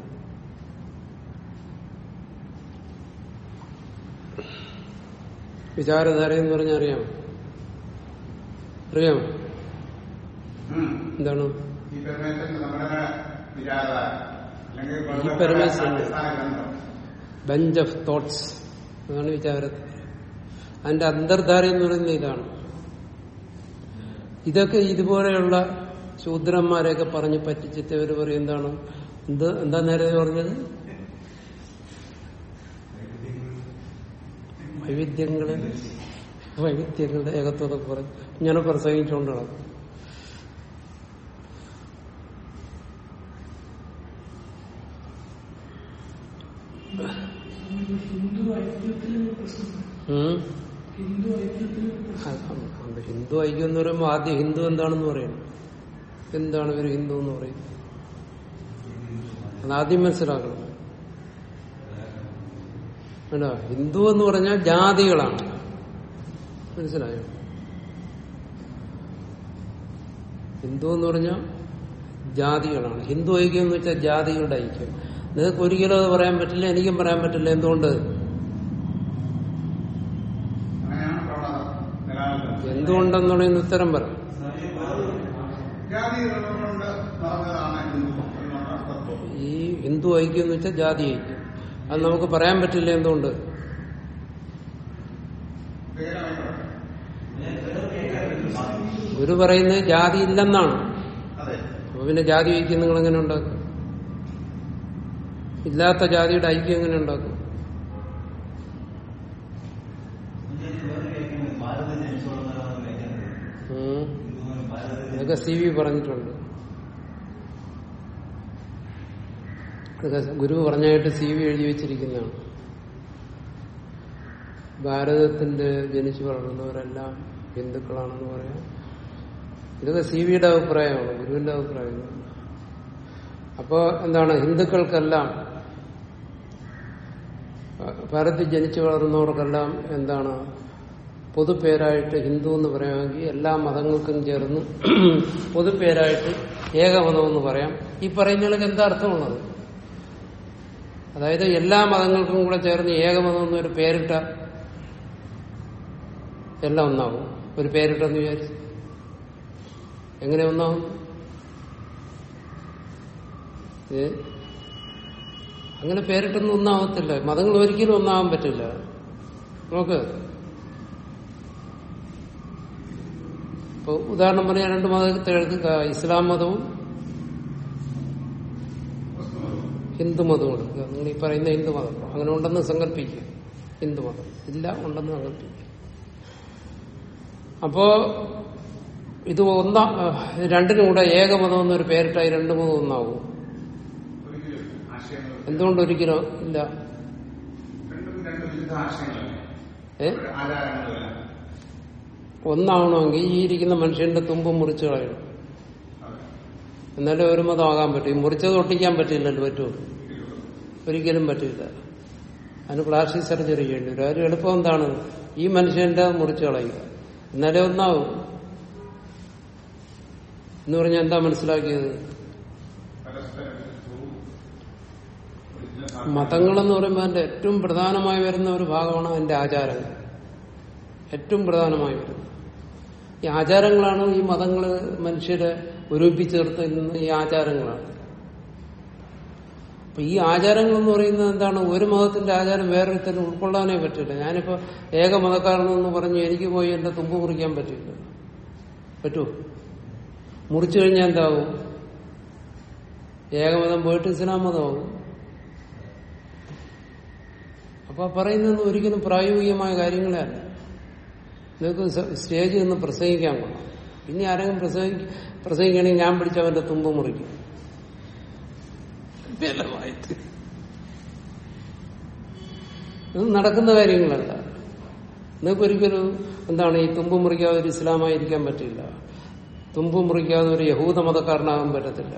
വിചാരധാര എന്ന് പറഞ്ഞാൽ അറിയാം അറിയാം ഉം. എന്താണ് ഈ പെരുമേശ്വരൻ നമ്മുടെ വിചാരധാര അല്ലെങ്കിൽ ഈ പെരുമേശ്വരൻ. അടിസ്ഥാന ഗ്രന്ഥം ബെഞ്ച് ഓഫ് തോട്ട്സ് അതാണ് വിചാരധാര അതിന്റെ അന്തർധാര എന്ന് പറയുന്നത് ഇതാണ് ഇതൊക്കെ ഇതുപോലെയുള്ള ശൂദ്രന്മാരെയൊക്കെ പറഞ്ഞ് പറ്റിച്ചിട്ട് അവർ പറയും എന്താണ് എന്ത് എന്താ നേരെ പറഞ്ഞത് വൈവിധ്യങ്ങളെ വൈവിധ്യങ്ങളുടെ ഏകത്വത പറയും ഇങ്ങനെ പ്രസംഗിച്ചുകൊണ്ട് നടക്കും ഉം. അത് അത് ഹിന്ദു ഐക്യം എന്ന് പറയുമ്പോൾ ആദ്യം ഹിന്ദു എന്താണെന്ന് പറയണം എന്താണ് ഇവർ ഹിന്ദു എന്ന് പറയുന്നത് അത് ആദ്യം മനസ്സിലാക്കണം വേണ്ട ഹിന്ദു എന്ന് പറഞ്ഞാൽ ജാതികളാണ് മനസ്സിലായോ ഹിന്ദു എന്ന് പറഞ്ഞാൽ ജാതികളാണ് ഹിന്ദു ഐക്യം എന്ന് വെച്ചാൽ ജാതികളുടെ ഐക്യം നിങ്ങൾക്ക് ഒരിക്കലും അത് പറയാൻ പറ്റില്ല എനിക്കും പറയാൻ പറ്റില്ല എന്തുകൊണ്ട് അങ്ങനെയാണ് പ്രവണത നിലനിൽക്കുന്നത് എന്തുകൊണ്ടെന്നുള്ളതിന് ഉത്തരം പറ ജാതി കൊണ്ട് നടന്നതാണ് ഹിന്ദു എന്നുള്ള തത്വം ഈ ഹിന്ദു ഐക്യം എന്ന് വെച്ചാൽ ജാതി ഐക്യം അത് നമുക്ക് പറയാൻ പറ്റില്ല എന്തുകൊണ്ട് വേഗമായിക്കോട്ടെ ഗുരു പറയുന്നത് ജാതി ഇല്ലെന്നാണ് അതെ അപ്പൊ പിന്നെ ജാതി ഐക്യം നിങ്ങൾ എങ്ങനെ ഉണ്ടാക്കും ഇല്ലാത്ത ജാതിയുടെ ഐക്യം എങ്ങനെ ഉണ്ടാക്കും ഭാരത ജനിച്ചോളുന്നവരാണ് വ്യാഖ്യാനം ഉം. ഹിന്ദുവിന് ഭാരത അതൊക്കെ സി വി പറഞ്ഞിട്ടുണ്ട് അതൊക്കെ ഗുരു പറഞ്ഞായിട്ട് സി വി എഴുതി വെച്ചിരിക്കുന്നതാണ് ഭാരതത്തിന്റെ ജനിച്ചു വളർന്നവരെല്ലാം ഹിന്ദുക്കളാണെന്ന് പറയാം ഇതൊക്കെ സി വിയുടെ അഭിപ്രായമാണ് ഗുരുവിന്റെ അഭിപ്രായം അപ്പോ എന്താണ് ഹിന്ദുക്കൾക്കെല്ലാം ഭാരതത്തിൽ ജനിച്ചു വളർന്നവർക്കെല്ലാം എന്താണ് പൊതുപേരായിട്ട് ഹിന്ദു എന്ന് പറയാമെങ്കിൽ എല്ലാ മതങ്ങൾക്കും ചേർന്ന് പൊതുപേരായിട്ട് ഏകമതം എന്ന് പറയാം ഈ പറയുന്നതിനൊക്കെ എന്താ അർത്ഥമുള്ളത് അതായത് എല്ലാ മതങ്ങൾക്കും കൂടെ ചേർന്ന് ഏകമതം എന്നൊരു പേരിട്ട എല്ലാം ഒന്നാവും ഒരു പേരിട്ടെന്ന് വിചാരിച്ചു എങ്ങനെ ഒന്നാവും ഏ അങ്ങനെ പേരിട്ടൊന്നും ഒന്നാവത്തില്ല മതങ്ങൾ ഒരിക്കലും ഒന്നാവാൻ പറ്റില്ല നോക്ക് ഇപ്പൊ ഉദാഹരണം പറഞ്ഞാൽ രണ്ട് മതത്തെ എടുക്കുക ഇസ്ലാം മതവും ഹിന്ദു മതവും എടുക്കുക നിങ്ങൾ ഈ പറയുന്ന ഹിന്ദു മതം അങ്ങനെ ഉണ്ടെന്ന് സങ്കല്പിക്കുക ഹിന്ദു മതം ഇല്ല ഉണ്ടെന്ന് സങ്കല്പിക്കുക അപ്പോ ഇത് ഒന്നാ രണ്ടിനും കൂടെ ഏകമതം എന്നൊരു പേരിട്ടായി രണ്ടു മതം ഒന്നാവും ഒരിക്കലും ആശയങ്ങൾ എന്തുകൊണ്ട് ഒരിക്കലും ഇല്ല രണ്ടും രണ്ട് വിരുദ്ധ ആശയങ്ങളല്ലേ ഏ ആചാരങ്ങളല്ല ഒന്നാവണമെങ്കിൽ ഈ ഇരിക്കുന്ന മനുഷ്യന്റെ തുമ്പ് മുറിച്ചു കളയണം അതെ എന്നാലേ ഒരു മതം ആകാൻ പറ്റും ഈ മുറിച്ചത് ഒട്ടിക്കാൻ പറ്റില്ലല്ലോ പറ്റുമോ ഒരിക്കലും പറ്റില്ല അതിന് പ്ലാസ്റ്റിക് സർജറി ചെയ്യേണ്ടി വരും ഒരു എളുപ്പം എന്താണ് ഈ മനുഷ്യന്റെ മുറിച്ചു കളയുക എന്നാലേ ഒന്നാവും എന്ന് പറഞ്ഞാൽ എന്താ മനസ്സിലാക്കിയത് പരസ്പരം വിരുദ്ധവും ഒരിക്കലും മതങ്ങളെന്ന് പറയുമ്പോൾ അതിന്റെ ഏറ്റവും പ്രധാനമായി വരുന്ന ഒരു ഭാഗമാണ് അതിന്റെ ആചാരങ്ങൾ ഏറ്റവും പ്രധാനമായി വരുന്നത് ഈ ആചാരങ്ങളാണ് ഈ മതങ്ങള് മനുഷ്യരെ ഒരുമിപ്പിച്ചേർത്ത് ഇന്ന് ഈ ആചാരങ്ങളാണ് അപ്പൊ ഈ ആചാരങ്ങൾ എന്ന് പറയുന്നത് എന്താണ് ഒരു മതത്തിന്റെ ആചാരം വേറൊരുത്തരും ഉൾക്കൊള്ളാനേ പറ്റില്ല ഞാനിപ്പോ ഏക മതക്കാരനെന്ന് പറഞ്ഞു എനിക്ക് പോയി എന്റെ തുമ്പ് മുറിക്കാൻ പറ്റില്ല പറ്റുമോ മുറിച്ചു കഴിഞ്ഞാൽ എന്താവും ഏകമതം പോയിട്ട് ഇസ്ലാം മതമാവും അപ്പൊ ആ പറയുന്നതൊന്നും ഒരിക്കലും പ്രായോഗികമായ കാര്യങ്ങളെ അല്ല നിങ്ങൾക്ക് സ- സ്റ്റേജിൽ നിന്ന് പ്രസംഗിക്കാൻ കൊള്ളാം ഇനി ആരെങ്കിലും പ്രസംഗി പ്രസംഗിക്കണമെങ്കിൽ ഞാൻ പിടിച്ചവന്റെ തുമ്പ് മുറിക്കും ബലമായിട്ട് ഇത് നടക്കുന്ന കാര്യങ്ങളല്ല നിങ്ങൾക്ക് ഒരിക്കലും എന്താണ് ഈ തുമ്പ് മുറിക്കാതെ ഒരു ഇസ്ലാമായിരിക്കാൻ പറ്റില്ല തുമ്പ് മുറിക്കാതെ ഒരു യഹൂദ മതക്കാരനാകാൻ പറ്റത്തില്ല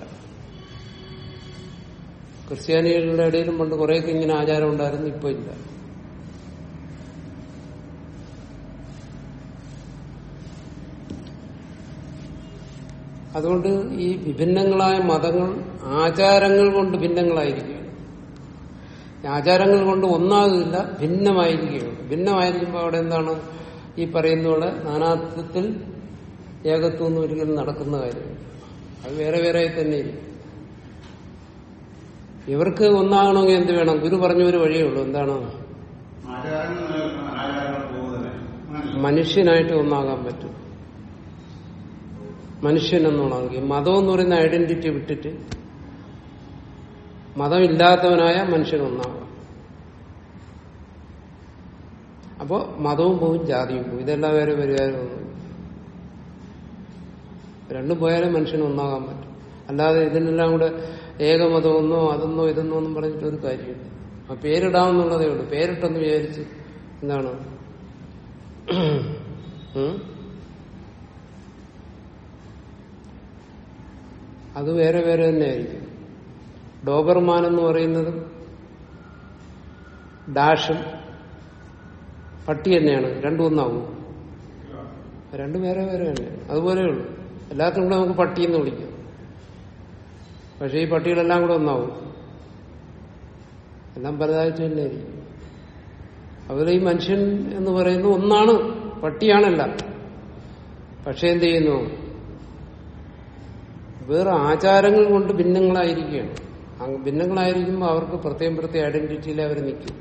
ക്രിസ്ത്യാനികളുടെ ഇടയിലും പണ്ട് കുറേയൊക്കെ ഇങ്ങനെ ആചാരം ഉണ്ടായിരുന്നു ഇപ്പൊ ഇല്ല അതുകൊണ്ട് ഈ വിഭിന്നങ്ങളായ മതങ്ങൾ ആചാരങ്ങൾ കൊണ്ട് ഭിന്നങ്ങളായിരിക്കുകയാണ് ഈ ആചാരങ്ങൾ കൊണ്ട് ഒന്നാകില്ല ഭിന്നമായിരിക്കുകയാണ് ഭിന്നമായിരിക്കുമ്പോൾ അവിടെ എന്താണ് ഈ പറയുന്ന പോലെ നാനാത്വത്തിൽ ഏകത്വം ഒന്നും ഒരിക്കലും നടക്കുന്ന കാര്യമില്ല അത് വേറെ വേറെ ആയി തന്നെ ഇരിക്കും ഇവർക്ക് ഒന്നാകണമെങ്കിൽ എന്ത് വേണം ഗുരു പറഞ്ഞ ഒരു വഴിയേ ഉള്ളൂ എന്താണ് ആചാരങ്ങൾ നിലനിൽക്കുന്ന ആചാരങ്ങൾ പോകുന്നത് അങ്ങനല്ല. മനുഷ്യനായിട്ട് ഒന്നാകാൻ പറ്റും മനുഷ്യൻ എന്നോണമെങ്കിൽ മതം എന്ന് പറയുന്ന ഐഡന്റിറ്റി വിട്ടിട്ട് മതമില്ലാത്തവനായ മനുഷ്യൻ ഒന്നാകാം അപ്പോ മതവും പോവും ജാതിയും പോവും ഇതെല്ലാം വേറെ പരിഹാരമൊന്നും രണ്ടും പോയാലും മനുഷ്യന് ഒന്നാകാൻ പറ്റും അല്ലാതെ ഇതിനെല്ലാം കൂടെ ഏകമതമെന്നോ അതെന്നോ ഇതെന്നോ ഒന്നും പറഞ്ഞിട്ട് ഒരു കാര്യമില്ല ആ പേരിടാമെന്നുള്ളതേ ഉള്ളൂ പേരിട്ടെന്ന് വിചാരിച്ച് എന്താണ് ഉം? അത് വേറെ വേറെ തന്നെയായിരിക്കും ഡോബർമാൻ എന്ന് പറയുന്നതും ഡാഷും പട്ടി തന്നെയാണ് രണ്ടും ഒന്നാവും രണ്ടും വേറെ വേറെ തന്നെയാണ് അതുപോലെയുള്ളൂ എല്ലാത്തിനും കൂടെ നമുക്ക് പട്ടി എന്ന് വിളിക്കാം പക്ഷെ ഈ പട്ടികളെല്ലാം കൂടെ ഒന്നാവും എല്ലാം പലതായിട്ട് തന്നെയായിരിക്കും അതുപോലെ ഈ മനുഷ്യൻ എന്ന് പറയുന്നത് ഒന്നാണ് പട്ടിയാണല്ല പക്ഷെ എന്ത് ചെയ്യുന്നു വേറെ ആചാരങ്ങൾ കൊണ്ട് ഭിന്നങ്ങളായിരിക്കുകയാണ് അങ്ങ് ഭിന്നങ്ങളായിരിക്കുമ്പോൾ അവർക്ക് പ്രത്യേകം പ്രത്യേക ഐഡന്റിറ്റിയിൽ അവർ നിൽക്കും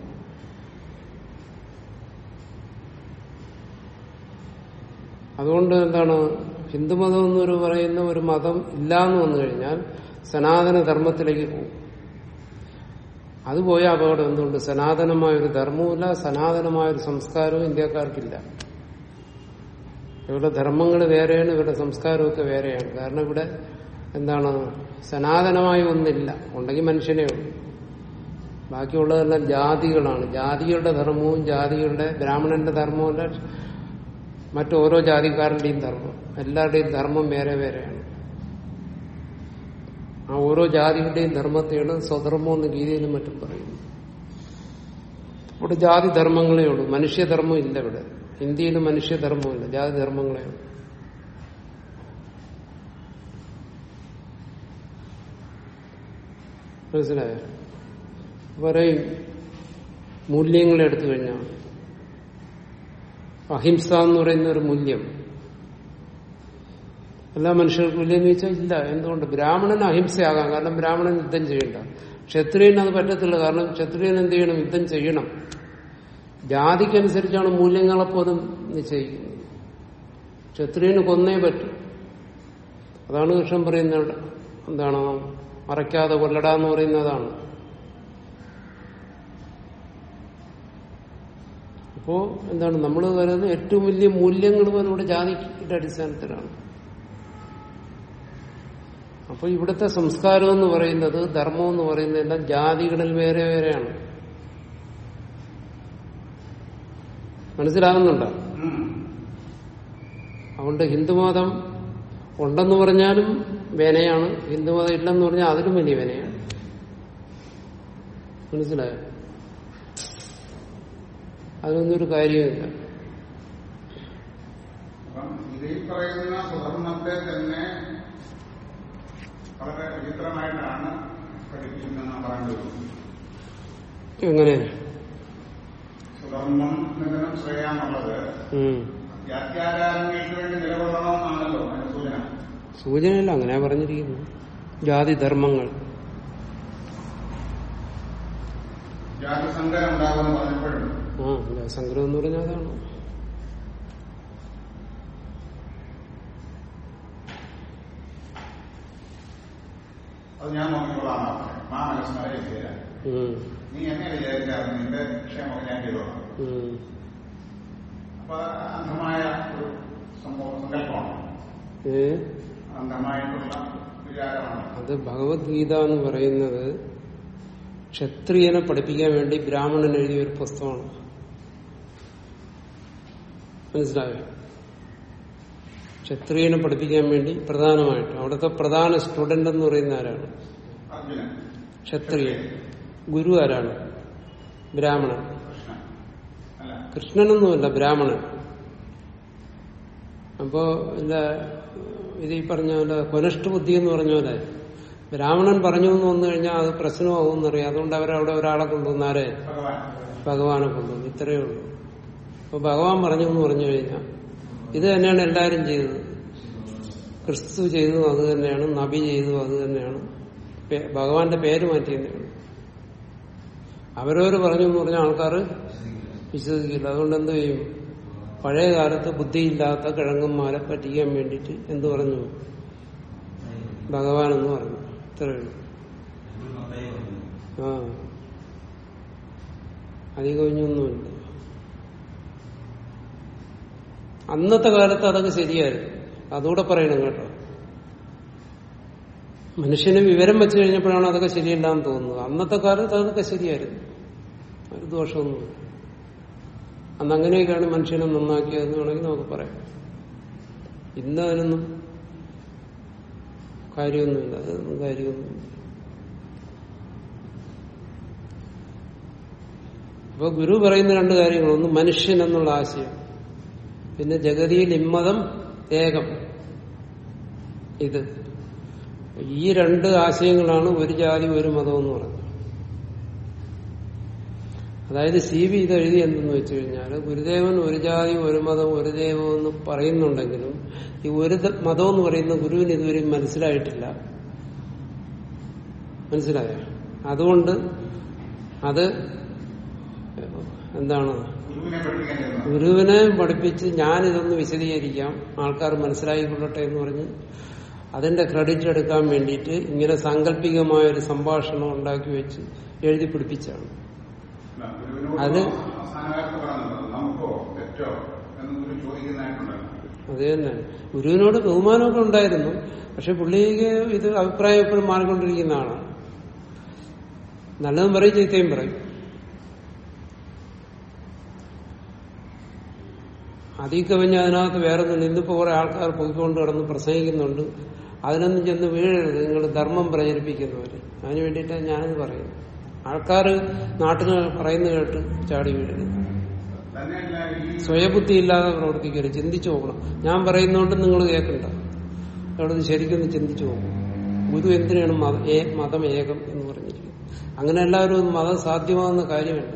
അതുകൊണ്ട് എന്താണ് ഹിന്ദുമതം എന്നൊരു പറയുന്ന ഒരു മതം ഇല്ല എന്ന് വന്നു കഴിഞ്ഞാൽ സനാതന ധർമ്മത്തിലേക്ക് പോകും അത് പോയ അപകടം എന്തുകൊണ്ട് സനാതനമായ ഒരു ധർമ്മവുമില്ല സനാതനമായ ഒരു സംസ്കാരവും ഇന്ത്യക്കാർക്കില്ല ഇവരുടെ ധർമ്മങ്ങൾ വേറെയാണ് ഇവരുടെ സംസ്കാരമൊക്കെ വേറെയാണ് കാരണം ഇവിടെ എന്താണ് സനാതനമായി ഒന്നില്ല ഉണ്ടെങ്കിൽ മനുഷ്യനേ ഉള്ളൂ ബാക്കിയുള്ളതെല്ലാം ജാതികളാണ് ജാതികളുടെ ധർമ്മവും ജാതികളുടെ ബ്രാഹ്മണന്റെ ധർമ്മവും മറ്റോരോ ജാതിക്കാരന്റെയും ധർമ്മം എല്ലാവരുടെയും ധർമ്മം വേറെ വേറെയാണ് ആ ഓരോ ജാതികളുടെയും ധർമ്മത്തെയാണ് സ്വധർമ്മം എന്ന് ഗീതയിലും മറ്റും പറയുന്നു ഇവിടെ ജാതി ധർമ്മങ്ങളേ ഉള്ളൂ മനുഷ്യധർമ്മം ഇല്ല ഇവിടെ ഇന്ത്യയിൽ മനുഷ്യധർമ്മമില്ല ജാതി ധർമ്മങ്ങളേ ഉള്ളൂ മനസ്സിലായോ പറയും മൂല്യങ്ങളെ എടുത്തു കഴിഞ്ഞാൽ അഹിംസ എന്ന് പറയുന്ന ഒരു മൂല്യം എല്ലാ മനുഷ്യർക്കും ഇല്ലെന്ന് ചോദിച്ചാൽ ഇല്ല എന്തുകൊണ്ട് ബ്രാഹ്മണൻ അഹിംസയാകാം കാരണം ബ്രാഹ്മണൻ യുദ്ധം ചെയ്യണ്ട ക്ഷത്രിയന് അത് പറ്റത്തില്ല കാരണം ക്ഷത്രിയൻ എന്ത് ചെയ്യണം യുദ്ധം ചെയ്യണം ജാതിക്കനുസരിച്ചാണ് മൂല്യങ്ങളെ പോലും നിശ്ചയിക്കുന്നത് ക്ഷത്രിയന് കൊന്നേ പറ്റും അതാണ് കൃഷ്ണൻ പറയുന്നത് എന്താണ് മറയ്ക്കാതെ കൊല്ലടാന്ന് പറയുന്നതാണ് അപ്പോ എന്താണ് നമ്മൾ വരുന്ന ഏറ്റവും വലിയ മൂല്യങ്ങൾ പോലും ഇവിടെ ജാതിയുടെ അടിസ്ഥാനത്തിലാണ് അപ്പൊ ഇവിടുത്തെ സംസ്കാരം എന്ന് പറയുന്നത് ധർമ്മം എന്ന് പറയുന്നത് എല്ലാം ജാതികളിൽ വേറെ വേറെയാണ് മനസ്സിലാകുന്നുണ്ടോ ഉം. അതുകൊണ്ട് ഹിന്ദുമതം ഉണ്ടെന്ന് പറഞ്ഞാലും വേനയാണ് ഹിന്ദുമതം ഇല്ലെന്ന് പറഞ്ഞാൽ അതിലും വലിയ വേനയാണ് മനസ്സിലായോ അതിനൊന്നും ഒരു കാര്യമില്ല അപ്പം ഇതിൽ പറയുന്ന സുധർമ്മത്തെ തന്നെ വളരെ വിചിത്രമായിട്ടാണ് പഠിപ്പിക്കുന്നതെന്ന് പറഞ്ഞത് എങ്ങനെ സുധർമ്മം നിഗനം ശ്രേയാന്നുള്ളത് ഉം. ജാത്യാചാരങ്ങൾക്ക് വേണ്ടി നിലകൊള്ളണമെന്നാണല്ലോ അതിന്റെ സൂചന സൂചനയില്ല അങ്ങനെ പറഞ്ഞിരിക്കുന്നു ജാതി ധർമ്മങ്ങൾ ജാതിസങ്കരം ഉണ്ടാകുമെന്ന് പറഞ്ഞപ്പോഴും ആ സംഗ്രഹം എന്ന് പറഞ്ഞാൽ അതാണ് അത് ഞാൻ നോക്കിക്കൊള്ളാം മാ മനസ്മരെ ചേരാൻ ഉം. നീ എന്നെ വിചാരിച്ചാൽ നിന്റെ ക്ഷേമം ഞാൻ ചെയ്തോളാം ഉം. അപ്പൊ അന്ധമായ ഒരു സംഭവം സങ്കല്പമാണ് ഏ അന്ധമായിട്ടുള്ള വിചാരമാണ് അത് ഭഗവത്ഗീത എന്ന് പറയുന്നത് ക്ഷത്രിയനെ പഠിപ്പിക്കാൻ വേണ്ടി ബ്രാഹ്മണൻ എഴുതിയ ഒരു പുസ്തകമാണ് മനസ്സിലായോ ക്ഷത്രിയനെ പഠിപ്പിക്കാൻ വേണ്ടി പ്രധാനമായിട്ടും അവിടുത്തെ പ്രധാന സ്റ്റുഡന്റ് എന്ന് പറയുന്ന ആരാണ് അർജുനൻ ക്ഷത്രിയൻ ഗുരു ആരാണ് ബ്രാഹ്മണൻ കൃഷ്ണൻ അല്ല കൃഷ്ണനൊന്നുമല്ല ബ്രാഹ്മണൻ അപ്പോ ഇല്ല ഇത് ഈ പറഞ്ഞ പോലെ കൊനഷ്ട ബുദ്ധി എന്ന് പറഞ്ഞ പോലെ ബ്രാഹ്മണൻ പറഞ്ഞു എന്ന് വന്നു കഴിഞ്ഞാൽ അത് പ്രശ്നമാകുമെന്നറിയാം അതുകൊണ്ട് അവരവിടെ ഒരാളെ കൊണ്ടുവന്ന് ആരെ ഭഗവാൻ ഭഗവാനെ കൊണ്ടുവന്നു ഇത്രയേ ഉള്ളൂ അപ്പൊ ഭഗവാൻ പറഞ്ഞു എന്ന് പറഞ്ഞു കഴിഞ്ഞാൽ ഇത് തന്നെയാണ് എല്ലാവരും ചെയ്തത് ക്രിസ്തു ചെയ്തതും അത് തന്നെയാണ് നബി ചെയ്തതും അത് തന്നെയാണ് പേ- ഭഗവാന്റെ പേര് മാറ്റിയെന്നേ ഉള്ളൂ അവരവര് പറഞ്ഞു എന്ന് പറഞ്ഞ ആൾക്കാർ വിശ്വസിക്കില്ല അതുകൊണ്ട് എന്ത് ചെയ്യും പഴയ കാലത്ത് ബുദ്ധിയില്ലാത്ത കിഴങ്ങന്മാരെ പറ്റിക്കാൻ വേണ്ടിയിട്ട് എന്ത് പറഞ്ഞു ഭഗവാൻ എന്ന് പറഞ്ഞു ഇത്രയേ ഉള്ളൂ ആ അധികം കഴിഞ്ഞൊന്നുമില്ല അന്നത്തെ കാലത്ത് അതൊക്കെ ശരിയായിരുന്നു അതുകൂടെ പറയണം കേട്ടോ മനുഷ്യന് വിവരം വെച്ചു കഴിഞ്ഞപ്പോഴാണ് അതൊക്കെ ശരിയല്ലാന്ന് തോന്നുന്നത് അന്നത്തെ കാലത്ത് അതൊക്കെ ശരിയായിരുന്നു ഒരു ദോഷമൊന്നുമില്ല അന്ന് അങ്ങനെയൊക്കെയാണ് മനുഷ്യനെ നന്നാക്കിയതെന്ന് വേണമെങ്കിൽ നമുക്ക് പറയാം ഇന്ന് അതിനൊന്നും കാര്യമൊന്നുമില്ല അതൊന്നും കാര്യമൊന്നുമില്ല അപ്പൊ ഗുരു പറയുന്ന രണ്ട് കാര്യങ്ങൾ ഒന്ന് മനുഷ്യൻ എന്നുള്ള ആശയം പിന്നെ ജഗതിയിൽ ഇമ്മതം ഏകം ഇത് ഈ രണ്ട് ആശയങ്ങളാണ് ഒരു ജാതി ഒരു മതം എന്ന് പറയുന്നത് അതായത് സി ബി ഇത് എഴുതി എന്തെന്ന് വെച്ച് കഴിഞ്ഞാൽ ഗുരുദേവൻ ഒരു ജാതി ഒരു മതം ഒരു ദൈവം എന്ന് പറയുന്നുണ്ടെങ്കിലും ഈ ഒരു ദ- മതം എന്ന് പറയുന്ന ഗുരുവിന് ഇതുവരെ മനസ്സിലായിട്ടില്ല മനസ്സിലായോ അതുകൊണ്ട് അത് എന്താണ് ഗുരുവിനെ പഠിപ്പിക്കാൻ ചെന്നു ഗുരുവിനെ പഠിപ്പിച്ച് ഞാനിതൊന്ന് വിശദീകരിക്കാം ആൾക്കാർ മനസ്സിലായിക്കൊള്ളട്ടെ എന്ന് പറഞ്ഞ് അതിന്റെ ക്രെഡിറ്റ് എടുക്കാൻ വേണ്ടിയിട്ട് ഇങ്ങനെ സാങ്കല്പികമായ ഒരു സംഭാഷണം ഉണ്ടാക്കി വെച്ച് എഴുതി പിടിപ്പിച്ചാണ് ഗുരുവിനോട് അത് സ്ഥാനകാലത്ത് പറഞ്ഞത് നമുക്കോ തെറ്റോ എന്ന് ഗുരു ചോദിക്കുന്നതായിട്ടുണ്ടല്ലോ അത് തന്നെ ഗുരുവിനോട് ബഹുമാനമൊക്കെ ഉണ്ടായിരുന്നു പക്ഷെ പുള്ളിക്ക് ഇത് അഭിപ്രായം എപ്പോഴും മാറിക്കൊണ്ടിരിക്കുന്ന ആളാണ് നല്ലതും പറയും ചീത്തയും പറയും അതിൽ കവിഞ്ഞ് അതിനകത്ത് വേറെ ഒന്നും ഇന്നിപ്പോ കുറെ ആൾക്കാർ പൊയ്ക്കൊണ്ട് കിടന്ന് പ്രസംഗിക്കുന്നുണ്ട് അതിനൊന്നും ചെന്ന് വീഴരുത് നിങ്ങൾ ധർമ്മം പ്രചരിപ്പിക്കുന്നവര് അതിന് വേണ്ടിയിട്ടാണ് ഞാനിത് പറയുന്നത് ആൾക്കാർ നാട്ടിൽ പറയുന്ന കേട്ട് ചാടി വീഴരുത് തന്നെയല്ല ഈ സ്വയബുദ്ധി ഇല്ലാതെ പ്രവർത്തിക്കരുത് ചിന്തിച്ചു നോക്കണം ഞാൻ പറയുന്നതുകൊണ്ട് നിങ്ങൾ കേൾക്കണ്ട അവിടെ നിന്ന് ശരിക്കൊന്ന് ചിന്തിച്ചു നോക്കണം ഗുരു എന്തിനാണ് മത- ഏ- മതം ഏകം എന്ന് പറഞ്ഞിരിക്കുന്നത് അങ്ങനെ എല്ലാവരും മതം സാധ്യമാകുന്ന കാര്യമല്ല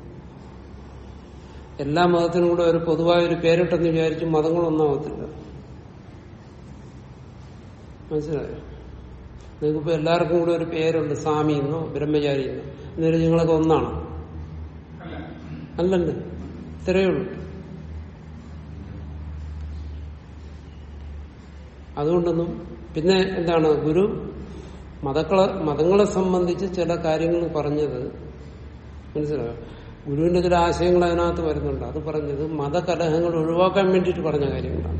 എല്ലാ മതത്തിനും കൂടെ ഒരു പൊതുവായ ഒരു പേരിട്ടെന്ന് വിചാരിച്ച് മതങ്ങളൊന്നാവത്തില്ല മനസ്സിലായോ നിങ്ങൾക്കിപ്പോ എല്ലാവർക്കും കൂടെ ഒരു പേരുണ്ട് സ്വാമി എന്നോ ബ്രഹ്മചാരി എന്നോ എന്നിട്ട് നിങ്ങളൊക്കെ ഒന്നാണ് അല്ല അല്ലല്ലോ ഇത്രയേ ഉള്ളൂ അതുകൊണ്ടൊന്നും പിന്നെ എന്താണ് ഗുരു മതങ്ങളെ മതങ്ങളെ സംബന്ധിച്ച് ചില കാര്യങ്ങൾ പറഞ്ഞത് മനസ്സിലായോ ഗുരുവിന്റെ ചില ആശയങ്ങൾ അതിനകത്ത് വരുന്നുണ്ട് അത് പറഞ്ഞത് മതകലഹങ്ങൾ ഒഴിവാക്കാൻ വേണ്ടിയിട്ട് പറഞ്ഞ കാര്യങ്ങളാണ്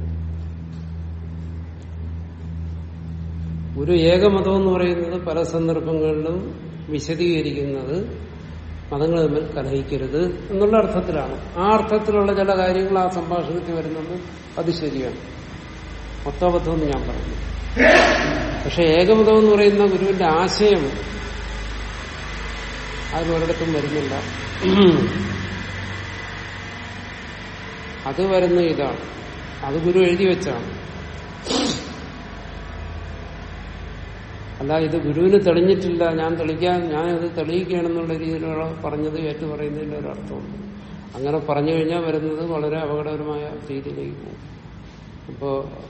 ഗുരു ഏകമതം എന്ന് പറയുന്നത് പല സന്ദർഭങ്ങളിലും വിശദീകരിക്കുന്നത് മതങ്ങൾ തമ്മിൽ കലഹിക്കരുത് എന്നുള്ള അർത്ഥത്തിലാണ് ആ അർത്ഥത്തിലുള്ള ചില കാര്യങ്ങൾ ആ സംഭാഷണത്തിൽ വരുന്നത് അത് ശരിയാണ് മൊത്തബദ്ധം എന്ന് ഞാൻ പറഞ്ഞു പക്ഷെ ഏകമതം എന്ന് പറയുന്ന ഗുരുവിന്റെ ആശയം അതിനൊരിടത്തും വരുന്നില്ല അത് വരുന്ന ഇതാണ് അത് ഗുരു എഴുതി വെച്ചാണ് അല്ല ഇത് ഗുരുവിന് തെളിഞ്ഞിട്ടില്ല ഞാൻ തെളിക്കാൻ ഞാൻ ഇത് തെളിയിക്കുകയാണെന്നുള്ള രീതിയിലുള്ള പറഞ്ഞത് ഏറ്റു പറയുന്നതിൽ ഒരർത്ഥമുണ്ട് അങ്ങനെ പറഞ്ഞു കഴിഞ്ഞാൽ വരുന്നത് വളരെ അപകടകരമായ രീതിയിലേക്ക് പോകും അപ്പോ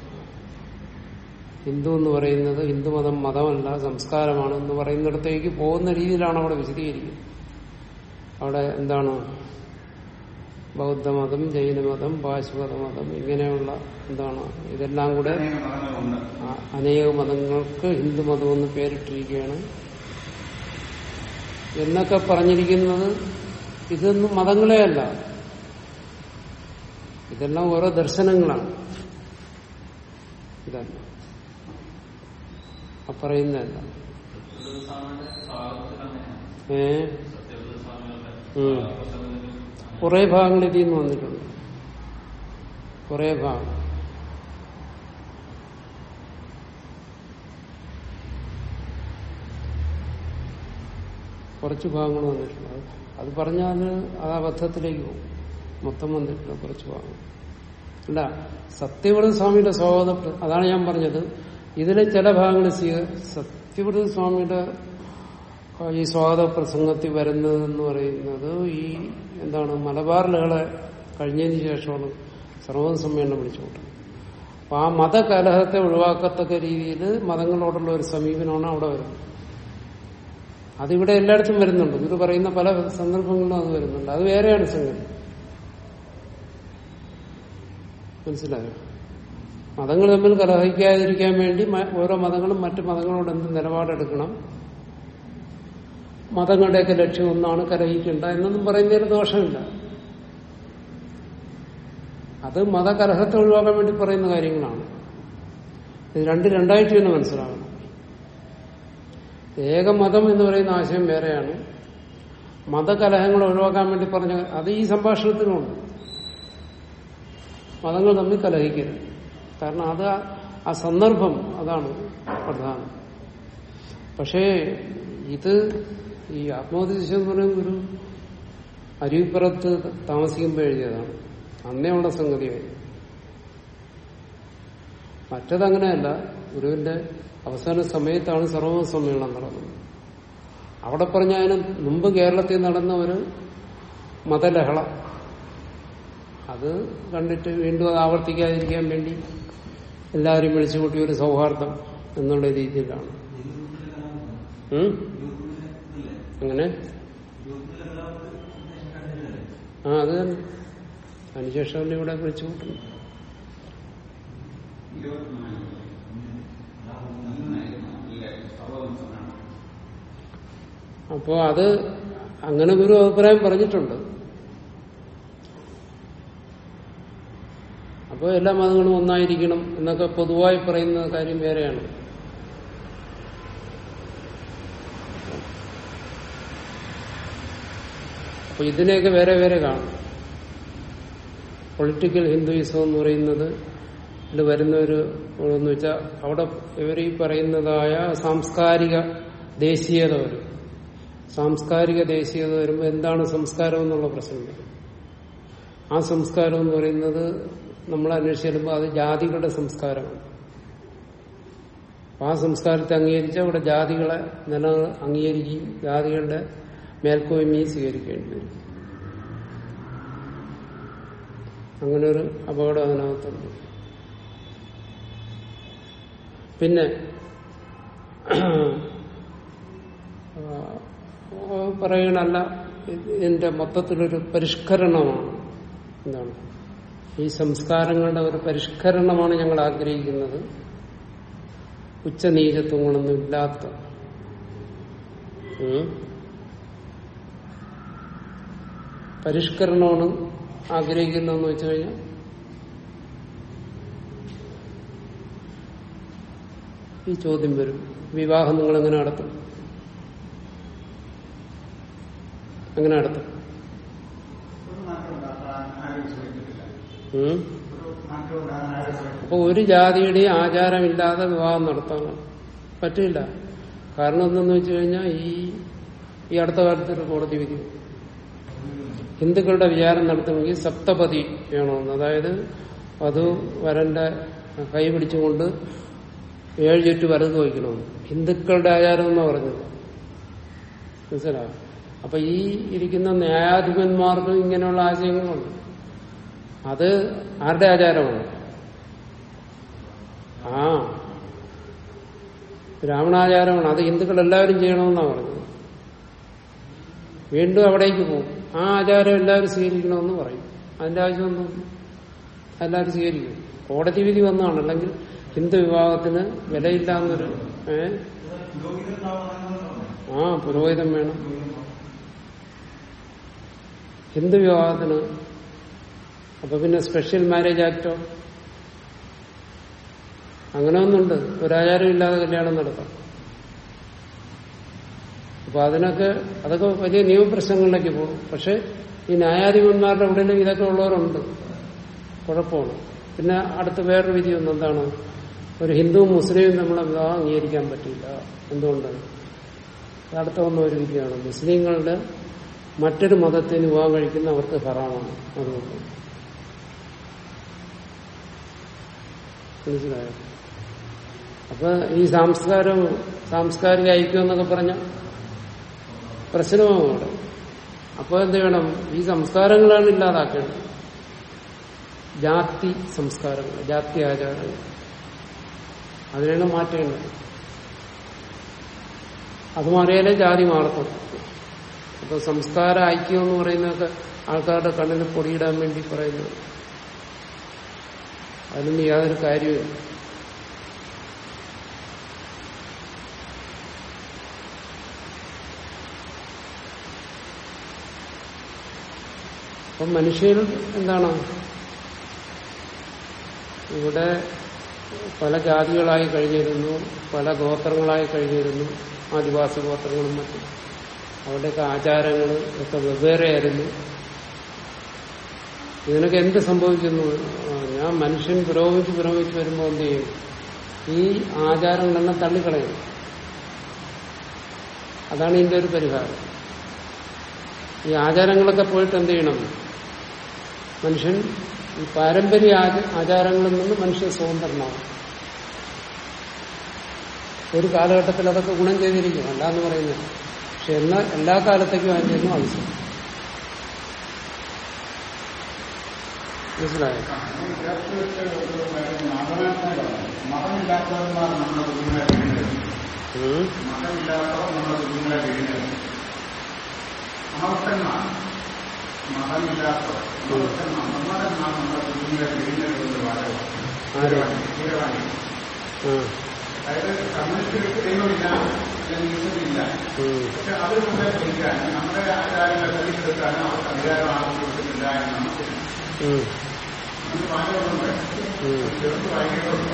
ഹിന്ദു എന്ന് പറയുന്നത് ഹിന്ദുമതം മതമല്ല സംസ്കാരമാണ് എന്ന് പറയുന്നിടത്തേക്ക് പോകുന്ന രീതിയിലാണ് അവിടെ വിശദീകരിക്കുന്നത് അവിടെ എന്താണ് ബൗദ്ധമതം ജൈനമതം പാശ്വത മതം ഇങ്ങനെയുള്ള എന്താണ് ഇതെല്ലാം കൂടെ അനേക മതങ്ങളുണ്ട് ആ അനേക മതങ്ങൾക്ക് ഹിന്ദുമതം എന്ന് പേരിട്ടിരിക്കുകയാണ് എന്നൊക്കെ പറഞ്ഞിരിക്കുന്നത് ഇതൊന്നും മതങ്ങളെ അല്ല ഇതെല്ലാം ഓരോ ദർശനങ്ങളാണ് ഇതല്ല ആ പറയുന്നതല്ല ഏ ഉം. കുറെ ഭാഗങ്ങൾ ഇതിൽ നിന്ന് വന്നിട്ടുണ്ട് കുറെ ഭാഗം കുറച്ച് ഭാഗങ്ങൾ വന്നിട്ടുണ്ട് അത് അത് പറഞ്ഞാൽ അത് അബദ്ധത്തിലേക്ക് പോകും മൊത്തം വന്നിട്ടില്ല കുറച്ച് ഭാഗങ്ങൾ അല്ല സത്യവ്രത സ്വാമിയുടെ സ്വാഗത പ്ര- അതാണ് ഞാൻ പറഞ്ഞത് ഇതിലെ ചില ഭാഗങ്ങൾ സ്വീക- സത്യവ്രത സ്വാമിയുടെ ആ, ഈ സ്വാഗത പ്രസംഗത്തിൽ വരുന്നതെന്ന് പറയുന്നത് ഈ എന്താണ് മലബാർ ലഹള കഴിഞ്ഞതിന് ശേഷമാണ് സർവ്വത സമ്മേളനം വിളിച്ചുകൊണ്ടത് അപ്പൊ ആ മതകലഹത്തെ ഒഴിവാക്കത്തക്ക രീതിയിൽ മതങ്ങളോടുള്ള ഒരു സമീപനമാണ് അവിടെ വരുന്നത് അതിവിടെ എല്ലായിടത്തും വരുന്നുണ്ട് ഗുരു പറയുന്ന പല സന്ദർഭങ്ങളിലും അത് വരുന്നുണ്ട് അത് വേറെയാണ് സംഗതി മനസ്സിലായോ മതങ്ങൾ തമ്മിൽ കലഹിക്കാതിരിക്കാൻ വേണ്ടി മ- ഓരോ മതങ്ങളും മറ്റു മതങ്ങളോട് എന്ത് നിലപാടെടുക്കണം മതങ്ങളുടെയൊക്കെ ലക്ഷ്യം ഒന്നാണ് കലഹിക്കേണ്ട എന്നൊന്നും പറയുന്നതിന് ദോഷമില്ല അത് മതകലഹത്തെ ഒഴിവാക്കാൻ വേണ്ടി പറയുന്ന കാര്യങ്ങളാണ് ഇത് രണ്ട് രണ്ടായിട്ട് തന്നെ മനസ്സിലാകണം ഏകമതം എന്ന് പറയുന്ന ആശയം വേറെയാണ് മതകലഹങ്ങൾ ഒഴിവാക്കാൻ വേണ്ടി പറഞ്ഞ അത് ഈ സംഭാഷണത്തിനുണ്ട് മതങ്ങൾ തമ്മിൽ കലഹിക്കരുത് കാരണം അത് ആ- ആ സന്ദർഭം അതാണ് പ്രധാനം പക്ഷേ ഇത് ഈ ആത്മോപദേശം എന്ന് പറയുന്ന ഒരു അരുവിപ്പുറത്ത് താമസിക്കുമ്പോൾ എഴുതിയതാണ് അന്നേ ഉള്ള സംഗതിയായി മറ്റതങ്ങനെയല്ല ഗുരുവിന്റെ അവസാന സമയത്താണ് സർവ്വ സമ്മേളനം നടന്നത് അവിടെ പറഞ്ഞ അതിന് മുമ്പ് കേരളത്തിൽ നടന്ന ഒരു മതലഹള അത് കണ്ടിട്ട് വീണ്ടും അത് ആവർത്തിക്കാതിരിക്കാൻ വേണ്ടി എല്ലാവരും വിളിച്ചുകൂട്ടി ഒരു സൗഹാർദ്ദം എന്നുള്ള രീതിയിലാണ് ഉം? അങ്ങനെ ആ അത് തന്നെ അതിനുശേഷം ഇവിടെ വിളിച്ചു കൂട്ടുന്നു അപ്പോ അത് അങ്ങനെ ഗുരു അഭിപ്രായം പറഞ്ഞിട്ടുണ്ട് അപ്പോൾ എല്ലാ മതങ്ങളും ഒന്നായിരിക്കണം എന്നൊക്കെ പൊതുവായി പറയുന്ന കാര്യം വേറെയാണ് അപ്പൊ ഇതിനെയൊക്കെ വേറെ വേറെ കാണും പൊളിറ്റിക്കൽ ഹിന്ദുയിസം എന്ന് പറയുന്നത് ഇതിൽ വരുന്ന ഒരു എന്ന് വെച്ചാൽ അവിടെ ഇവർ ഈ പറയുന്നതായ സാംസ്കാരിക ദേശീയത വരും സാംസ്കാരിക ദേശീയത വരുമ്പോൾ എന്താണ് സംസ്കാരം എന്നുള്ള പ്രശ്നം വരും ആ സംസ്കാരം എന്ന് പറയുന്നത് നമ്മൾ അന്വേഷിച്ച് ചെല്ലുമ്പോൾ അത് ജാതികളുടെ സംസ്കാരമാണ് അപ്പൊ ആ സംസ്കാരത്തെ അംഗീകരിച്ച് അവിടെ ജാതികളെ നില അംഗീകരിക്കുകയും ജാതികളുടെ മേൽക്കോയ്മയും സ്വീകരിക്കേണ്ടി വരും അങ്ങനെ ഒരു അപകടം അതിനകത്തുണ്ട് പിന്നെ ആ, പറയണല്ല ഇതിന്റെ മൊത്തത്തിലൊരു പരിഷ്കരണമാണ് എന്താണ് ഈ സംസ്കാരങ്ങളുടെ ഒരു പരിഷ്കരണമാണ് ഞങ്ങൾ ആഗ്രഹിക്കുന്നത് ഉച്ചനീചത്വങ്ങളൊന്നും ഇല്ലാത്ത ഉം. പരിഷ്കരണമാണ് ആഗ്രഹിക്കുന്നതെന്ന് വെച്ചു കഴിഞ്ഞാൽ ഈ ചോദ്യം വരും വിവാഹം നിങ്ങൾ എങ്ങനെ നടത്തും എങ്ങനെ നടത്തും ഒരു മാറ്റം ഉണ്ടാക്കാൻ ആരും ശ്രമിച്ചിട്ടില്ല ഉം? ഒരു മാറ്റം ഉണ്ടാകാൻ ആരും ശ്രമിച്ചിട്ടില്ല അപ്പൊ ഒരു ജാതിയുടെയും ആചാരമില്ലാതെ വിവാഹം നടത്താൻ പറ്റില്ല കാരണം എന്തെന്ന് വെച്ച് കഴിഞ്ഞാൽ ഈ ഈ അടുത്ത കാലത്ത് ഒരു കോടതി വിധി ഹിന്ദുക്കളുടെ വിചാരം നടത്തണമെങ്കിൽ സപ്തപതി വേണമെന്ന് അതായത് വധു വരന്റെ കൈ പിടിച്ചുകൊണ്ട് ഏഴ് ചുറ്റു വരത് വയ്ക്കണമെന്ന് ഹിന്ദുക്കളുടെ ആചാരം എന്നാ പറഞ്ഞത് മനസ്സിലാവും അപ്പൊ ഈ ഇരിക്കുന്ന ന്യായാധിപന്മാർക്കും ഇങ്ങനെയുള്ള ആശയങ്ങളുണ്ട് അത് ആരുടെ ആചാരമാണ് ആ ബ്രാഹ്മണാചാരമാണ് അത് ഹിന്ദുക്കൾ എല്ലാവരും ചെയ്യണമെന്നാണ് പറഞ്ഞത് വീണ്ടും അവിടേക്ക് പോകും ആ ആചാരം എല്ലാവരും സ്വീകരിക്കണമെന്ന് പറയും അതിന്റെ ആവശ്യമൊന്നും എല്ലാവരും സ്വീകരിക്കും കോടതി വിധി വന്നതാണ് അല്ലെങ്കിൽ ഹിന്ദു വിഭാഗത്തിന് വിലയില്ലാന്നൊരു ഏ ആ പുരോഹിതം വേണം ഹിന്ദു വിവാഹത്തിന് അപ്പൊ പിന്നെ സ്പെഷ്യൽ മാരേജ് ആക്ടോ അങ്ങനെ ഒന്നുണ്ട് ഒരാചാരം ഇല്ലാതെ കല്യാണം നടത്താം അപ്പൊ അതിനൊക്കെ അതൊക്കെ വലിയ നിയമപ്രശ്നങ്ങളിലേക്ക് പോകും പക്ഷെ ഈ ന്യായാധിപന്മാരുടെ ഉള്ളിൽ ഇതൊക്കെ ഉള്ളവരുണ്ട് കുഴപ്പമാണ് പിന്നെ അടുത്ത വേറൊരു വിധി ഒന്ന് എന്താണ് ഒരു ഹിന്ദുവും മുസ്ലിമും നമ്മളെ വിവാഹം അംഗീകരിക്കാൻ പറ്റില്ല എന്തുകൊണ്ട് അത് അടുത്ത വന്ന ഒരു വിധിയാണ് മുസ്ലിങ്ങളുടെ മറ്റൊരു മതത്തിന് വിവാഹം കഴിക്കുന്ന അവർക്ക് ഹറാമാണ് അതുകൊണ്ട് മനസ്സിലായോ അപ്പൊ ഈ സംസ്കാരം സാംസ്കാരിക ഐക്യം എന്നൊക്കെ പറഞ്ഞ പ്രശ്നമാകും അവിടെ അപ്പൊ എന്ത് വേണം ഈ സംസ്കാരങ്ങളാണ് ഇല്ലാതാക്കേണ്ടത് ജാതി സംസ്കാരങ്ങൾ ജാതി ആചാരങ്ങൾ അതിനാണ് മാറ്റേണ്ടത് അത് മാറിയാലേ ജാതി മാറത്തുള്ളൂ അപ്പൊ സംസ്കാര ഐക്യം എന്ന് പറയുന്നതൊക്കെ ആൾക്കാരുടെ കണ്ണിൽ പൊടിയിടാൻ വേണ്ടി പറയുന്നത് അതിനൊന്നും യാതൊരു കാര്യമില്ല അപ്പം മനുഷ്യർ എന്താണ് ഇവിടെ പല ജാതികളായി കഴിഞ്ഞിരുന്നു പല ഗോത്രങ്ങളായി കഴിഞ്ഞിരുന്നു ആദിവാസി ഗോത്രങ്ങളും മറ്റും അവരുടെയൊക്കെ ആചാരങ്ങൾ ഒക്കെ വെവ്വേറെയായിരുന്നു ഇതിനൊക്കെ എന്ത് സംഭവിക്കുന്നു ആ, ഞാൻ മനുഷ്യൻ പുരോഗമിച്ച് പുരോഗമിച്ച് വരുമ്പോൾ എന്ത് ചെയ്യും ഈ ആചാരങ്ങളെല്ലാം തള്ളിക്കളയും അതാണ് ഇതിന്റെ ഒരു പരിഹാരം ഈ ആചാരങ്ങളൊക്കെ പോയിട്ട് എന്ത് ചെയ്യണം മനുഷ്യൻ ഈ പാരമ്പര്യ ആച- ആചാരങ്ങളിൽ നിന്ന് മനുഷ്യൻ സ്വതന്ത്രനാവും ഒരു കാലഘട്ടത്തിൽ അതൊക്കെ ഗുണം ചെയ്തിരിക്കും അല്ലാന്ന് പറയുന്നത് പക്ഷെ എന്നാ എല്ലാ കാലത്തേക്കും അതിന്റെ ഒന്നും ആവശ്യം മനസ്സിലായോ ചേർത്ത് വെച്ച് ഒരു മതമാത്മക മതമില്ലാത്തവന്മാർ നമ്മുടെ കുഞ്ഞുങ്ങളെ വീഴുന്നത് ഉം. മതമില്ലാത്തവർ നമ്മുടെ കുഞ്ഞുങ്ങളെ വീഴുന്നത് അമർത്തന്മാർ മതമില്ലാത്തവർ അമർത്തന്മാർ മന്മഥന്മാർ നമ്മുടെ കുഞ്ഞുങ്ങളെ വീഴുന്നത് എന്ന് പറയുക ആര്? തീരവാണി ആ. അതായത് കമ്മ്യൂണിസ്റ്റുകൾക്ക് ദൈവമില്ല അല്ലെങ്കിൽ ഈശ്വരില്ല ഉം. പക്ഷെ അവർ മുമ്പേ പഠിക്കാൻ നമ്മുടെ ആചാരങ്ങൾ തള്ളിക്കെടുക്കാനും അവർക്ക് അധികാരം ആർക്കും കൊടുക്കുന്നില്ല എന്ന് നമുക്ക് ഉം. നമുക്ക് വാങ്ങിയിട്ടുണ്ട് ഉം. ചെറുത്ത് വാങ്ങിയിട്ടുണ്ട്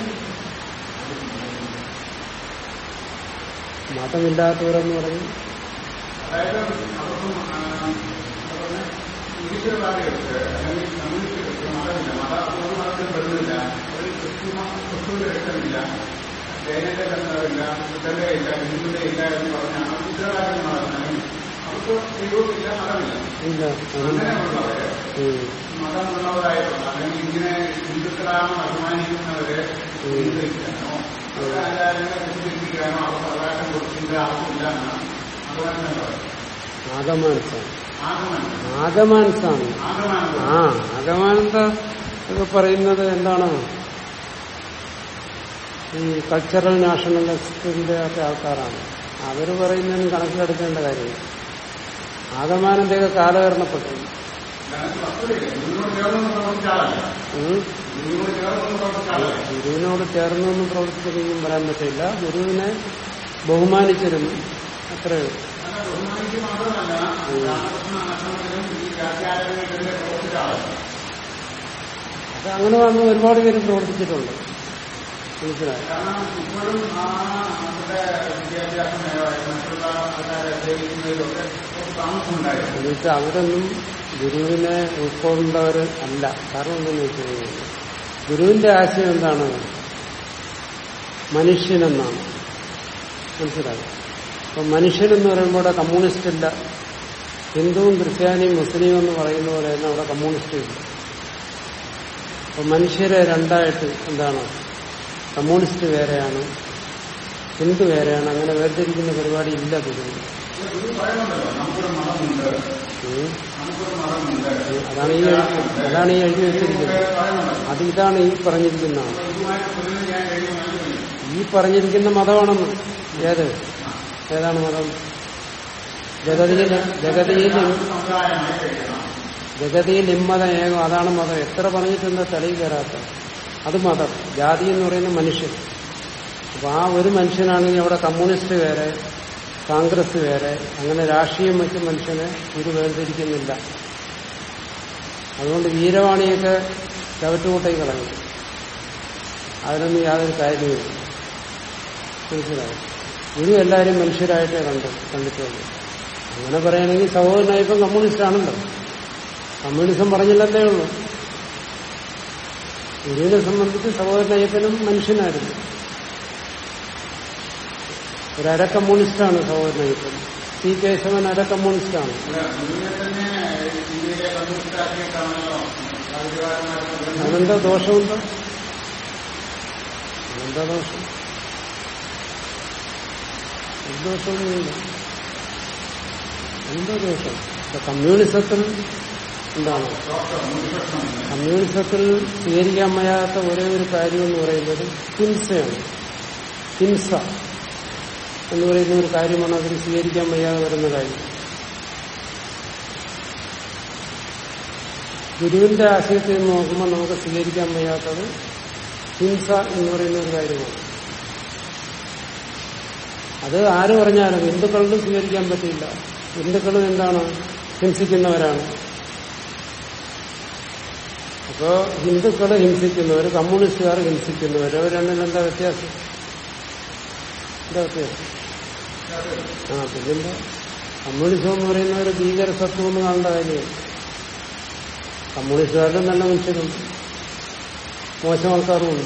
മതമില്ലാത്തവരെന്ന് പറയും അതായത് അവർക്കും ആ, എന്താ പറഞ്ഞെ, ഈശ്വരവാദികൾക്ക് അല്ലെങ്കിൽ കമ്മ്യൂണിസ്റ്റുകൾക്ക് മതമില്ല മത ഒരു മതത്തിൽ പെടുന്നില്ല ഒരു ക്രിസ്തു ക്രിസ്തുവിന്റെ രക്ഷമില്ല ജൈനന്റെ ബന്ധമില്ല ബുദ്ധന്റെ ഇല്ല ഹിന്ദുവിന്റെ ഇല്ല എന്ന് പറഞ്ഞാണ് ഈശ്വരവാദികൾ മതം അവർക്ക് ദൈവമില്ല മതമില്ല ഇല്ല അങ്ങനെയുള്ളവര് ഉം. മതമുള്ളവരായിട്ടുള്ള അല്ലെങ്കിൽ ഇങ്ങനെ ഹിന്ദുക്കളാണെന്ന് അഭിമാനിക്കുന്നവരെ നിയന്ത്രിക്കാനോ അവരുടെ ആചാരങ്ങളെ തെറ്റിദ്ധരിപ്പിക്കാനോ അവർക്ക് അവകാശം കൊടുക്കില്ല അവർക്കില്ല എന്നാണ് അതുപോലെ പറയുന്നത് ആഗമാനസാണ് ആഗമനം ആഗമാനസാണ് ആഗമനം ആ ആഗമാനന്ദ ഒക്കെ പറയുന്നത് എന്താണ് ഈ കൾച്ചറൽ നാഷണലിസ്റ്റിന്റെ ഒക്കെ ആൾക്കാരാണ് അവര് പറയുന്നതിന് കണക്കിലെടുക്കേണ്ട കാര്യമില്ല ആഗമാനന്ദയൊക്കെ കാലഹരണപ്പെട്ടു അതിനകത്ത് വസ്തുതയില്ല ഗുരുവിനോട് ചേർന്ന് പ്രവർത്തിച്ച ആളല്ല ഉം. ഗുരുവിനോട് ചേർന്ന് പ്രവർത്തിച്ച ആളല്ല ഗുരുവിനോട് ചേർന്നൊന്നും പ്രവർത്തിച്ചതൊന്നും പറയാൻ പറ്റില്ല ഗുരുവിനെ ബഹുമാനിച്ചിരുന്നു അത്രയേ ഉള്ളൂ. അങ്ങനെ ബഹുമാനിക്ക് മാത്രമല്ല രാമകൃഷ്ണ ആശ്രമത്തിലും ഈ വ്യാഖ്യാനങ്ങൾക്കെതിരെ പ്രവർത്തിച്ച ആളല്ല അത് അങ്ങനെ വന്ന് ഒരുപാട് പേര് പ്രവർത്തിച്ചിട്ടുണ്ട് മനസ്സിലായി കാരണം ഇപ്പോഴും ആ നമ്മുടെ വിദ്യാഭ്യാസം മേഖലയിൽ മറ്റുള്ള ആൾക്കാരെ സേവിക്കുന്നതിലൊക്കെ ഒരു താമസമുണ്ടായിരുന്നു എന്നുവെച്ചാൽ അവരൊന്നും ഗുരുവിനെ ഉൾക്കൊണ്ടവർ അല്ല കാരണം എന്താണെന്ന് വെച്ച് കഴിഞ്ഞാൽ ഗുരുവിന്റെ ആശയം എന്താണ് മനുഷ്യനെന്നാണ് മനസ്സിലായി അപ്പൊ മനുഷ്യനെന്ന് പറയുമ്പോൾ അവിടെ കമ്മ്യൂണിസ്റ്റ് ഇല്ല ഹിന്ദുവും ക്രിസ്ത്യാനിയും മുസ്ലിം എന്ന് പറയുന്ന പോലെ തന്നെ അവിടെ കമ്മ്യൂണിസ്റ്റ് ഇല്ല അപ്പൊ മനുഷ്യരെ രണ്ടായിട്ട് എന്താണ് കമ്മ്യൂണിസ്റ്റ് വേറെയാണ് ഹിന്ദു വേറെയാണ് അങ്ങനെ വേർതിരിക്കുന്ന പരിപാടി ഇല്ല ഗുരുവിന് ഗുരു പറയുന്നുണ്ടല്ലോ നമുക്കൊരു മതമുണ്ട് ഉം. നമുക്കൊരു മതമുണ്ട് അതാണ് ഈ എഴുതി അതാണ് ഈ എഴുതി വെച്ചിരിക്കുന്നത് പറയുന്നുണ്ടല്ലോ അത് ഇതാണ് ഈ പറഞ്ഞിരിക്കുന്നതാണ് അപ്പൊ ഇതുമായിട്ട് പൊരുതി ഞാൻ കഴിയുമ്പോൾ മനസ്സിലായി ഈ പറഞ്ഞിരിക്കുന്ന മതമാണെന്ന് ഏത് ഏതാണ് മതം ജഗതിയിൽ ജഗതിയിൽ സമുദായമായി കഴിയണം ജഗതിയിൽ ഇമ്മതം ഏകം അതാണ് മതം എത്ര പറഞ്ഞിട്ടെന്താ തെളിവ് കയറാത്ത അത് മതം ജാതി എന്ന് പറയുന്ന മനുഷ്യൻ അപ്പൊ ആ ഒരു മനുഷ്യനാണെങ്കിൽ അവിടെ കമ്മ്യൂണിസ്റ്റ് വേറെ കോൺഗ്രസ് വേറെ അങ്ങനെ രാഷ്ട്രീയം വെച്ച് മനുഷ്യനെ ഇത് വേർതിരിക്കുന്നില്ല അതുകൊണ്ട് വീരവാണിയൊക്കെ ചവറ്റുകൂട്ടയിൽ കളയും അതിനൊന്നും യാതൊരു കാര്യമില്ല മനസ്സിലാവും ഗുരു എല്ലാവരും മനുഷ്യരായിട്ടേ കണ്ടു കണ്ടിട്ടുള്ളൂ അങ്ങനെ പറയുകയാണെങ്കിൽ സഹോദരനായപ്പം കമ്മ്യൂണിസ്റ്റ് ആണല്ലോ കമ്മ്യൂണിസം പറഞ്ഞില്ലതേ ഉള്ളൂ ഗുരുവിനെ സംബന്ധിച്ച് സഹോദരൻ അയ്യപ്പനും മനുഷ്യനായിരുന്നു ഒരു അര കമ്മ്യൂണിസ്റ്റാണ് സഹോദരൻ അയ്യപ്പൻ സി കേശവൻ അര കമ്മ്യൂണിസ്റ്റാണ് ഗുരുവിനെ തന്നെ ഇന്ത്യയിലെ കമ്മ്യൂണിസ്റ്റാക്കിയിട്ടാണല്ലോ സാഹിത്യകാരന്മാരൊക്കെ അതെന്താ ദോഷമുണ്ടോ അതെന്താ ദോഷം ഒരു ദോഷമൊന്നുമില്ല എന്താ ദോഷം ഇപ്പൊ കമ്മ്യൂണിസത്തിൽ എന്താണ് കമ്മ്യൂണിസത്തിൽ സ്വീകരിക്കാൻ വയ്യാത്ത ഒരേ ഒരു കാര്യം എന്ന് പറയുന്നത് ഹിംസയാണ് ഹിംസ എന്ന് പറയുന്ന ഒരു കാര്യമാണ് അതിന് സ്വീകരിക്കാൻ വയ്യാതെ വരുന്ന കാര്യം ഗുരുവിന്റെ ആശയത്തിൽ നിന്ന് നോക്കുമ്പോൾ നമുക്ക് സ്വീകരിക്കാൻ വയ്യാത്തത് ഹിംസ എന്ന് പറയുന്ന ഒരു കാര്യമാണ് അത് ആര് പറഞ്ഞാലും ഹിന്ദുക്കളിലും സ്വീകരിക്കാൻ പറ്റില്ല ഹിന്ദുക്കളും എന്താണ് ഹിംസിക്കുന്നവരാണ് അപ്പോ ഹിന്ദുക്കള് ഹിംസിക്കുന്നവർ കമ്മ്യൂണിസ്റ്റുകാർ ഹിംസിക്കുന്നവർ അവർ രണ്ടിലും എന്താ വ്യത്യാസം എന്താ വ്യത്യാസം ആ പിന്നെന്താ കമ്മ്യൂണിസം എന്ന് പറയുന്ന ഒരു ഭീകര സത്വം എന്ന് കാണേണ്ട കാര്യമാണ് കമ്മ്യൂണിസ്റ്റുകാരിലും നല്ല മനുഷ്യരുണ്ട് മോശം ആൾക്കാരുമുണ്ട്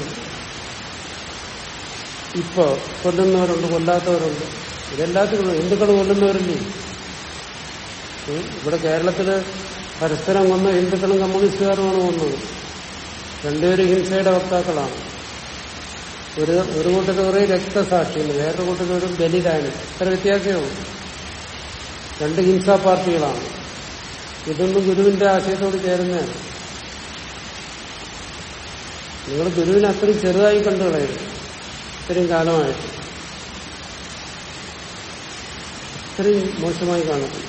ഇപ്പൊ കൊല്ലുന്നവരുണ്ട് കൊല്ലാത്തവരുണ്ട് ഇതെല്ലാത്തിനും ഹിന്ദുക്കൾ കൊല്ലുന്നവരില്ലേ ഉം? ഇവിടെ കേരളത്തില് പരസ്പരം കൊന്ന ഹിന്ദുക്കളും കമ്മ്യൂണിസ്റ്റുകാരുമാണ് കൊന്നത് രണ്ടുപേരും ഹിംസയുടെ വക്താക്കളാണ് ഒരു ഒരു കൂട്ടത്തിൽ പറയും രക്തസാക്ഷികൾ വേറൊരു കൂട്ടത്തിൽ ഒരു ബലിദാനം ഇത്ര വ്യത്യാസമേ ഉള്ളൂ രണ്ട് ഹിംസാ പാർട്ടികളാണ് ഇതൊന്നും ഗുരുവിന്റെ ആശയത്തോട് ചേരുന്നതാണ് നിങ്ങൾ ഗുരുവിനെ അത്രയും ചെറുതായി കണ്ടു കളയരുത് ഇത്രയും കാലമായിട്ട് അത്രയും മോശമായി കാണത്തില്ല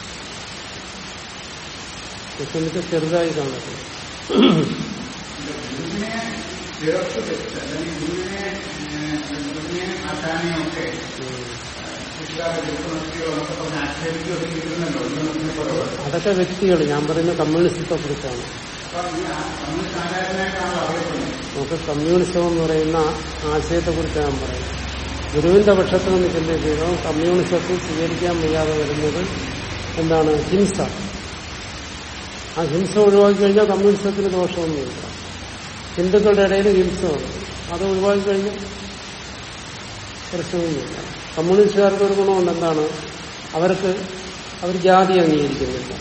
മുസ്ലിമിത്തെ ചെറുതായി കാണത്തില്ല ഗുരുവിനെ ചേർത്ത് വെച്ച് അല്ലെങ്കിൽ ഗുരുവിനെ ഏഹ്, ഗുരുവിനെ ആശാനെയൊക്കെ കൃഷിക്കാരുടെ ചെറുപ്പനൊക്കെയോ എന്നൊക്കെ പറഞ്ഞ് ആക്ഷേപിക്കുകയൊക്കെ ചെയ്യുന്നുണ്ടോ ഇന്നത്തെ കുറവ് അതൊക്കെ വ്യക്തികൾ ഞാൻ പറയുന്ന കമ്മ്യൂണിസത്തെ കുറിച്ചാണ് അപ്പൊ ഈ ആ- കമ്മ്യൂണിസ്റ്റ് ആചാര്യനായിട്ടാണല്ലോ അറിയപ്പെടുന്നത് നമുക്ക് കമ്മ്യൂണിസം എന്ന് പറയുന്ന ആശയത്തെ കുറിച്ചാണ് ഞാൻ പറയുന്നത് ഗുരുവിന്റെ പക്ഷത്ത് നിന്ന് ചിന്തിക്കുകയോ കമ്മ്യൂണിസത്തിൽ സ്വീകരിക്കാൻ വയ്യാതെ വരുന്നത് എന്താണ് ഹിംസ ആ ഹിംസ ഒഴിവാക്കി കഴിഞ്ഞാൽ കമ്മ്യൂണിസത്തിന് ദോഷമൊന്നുമില്ല ഹിന്ദുക്കളുടെ ഇടയിൽ ഹിംസമാണ് അത് ഒഴിവാക്കി കഴിഞ്ഞാൽ പ്രശ്നമൊന്നുമില്ല കമ്മ്യൂണിസ്റ്റുകാർക്ക് ഒരു ഗുണമുണ്ട് എന്താണ് അവർക്ക് അവർ ജാതി അംഗീകരിക്കുന്നില്ല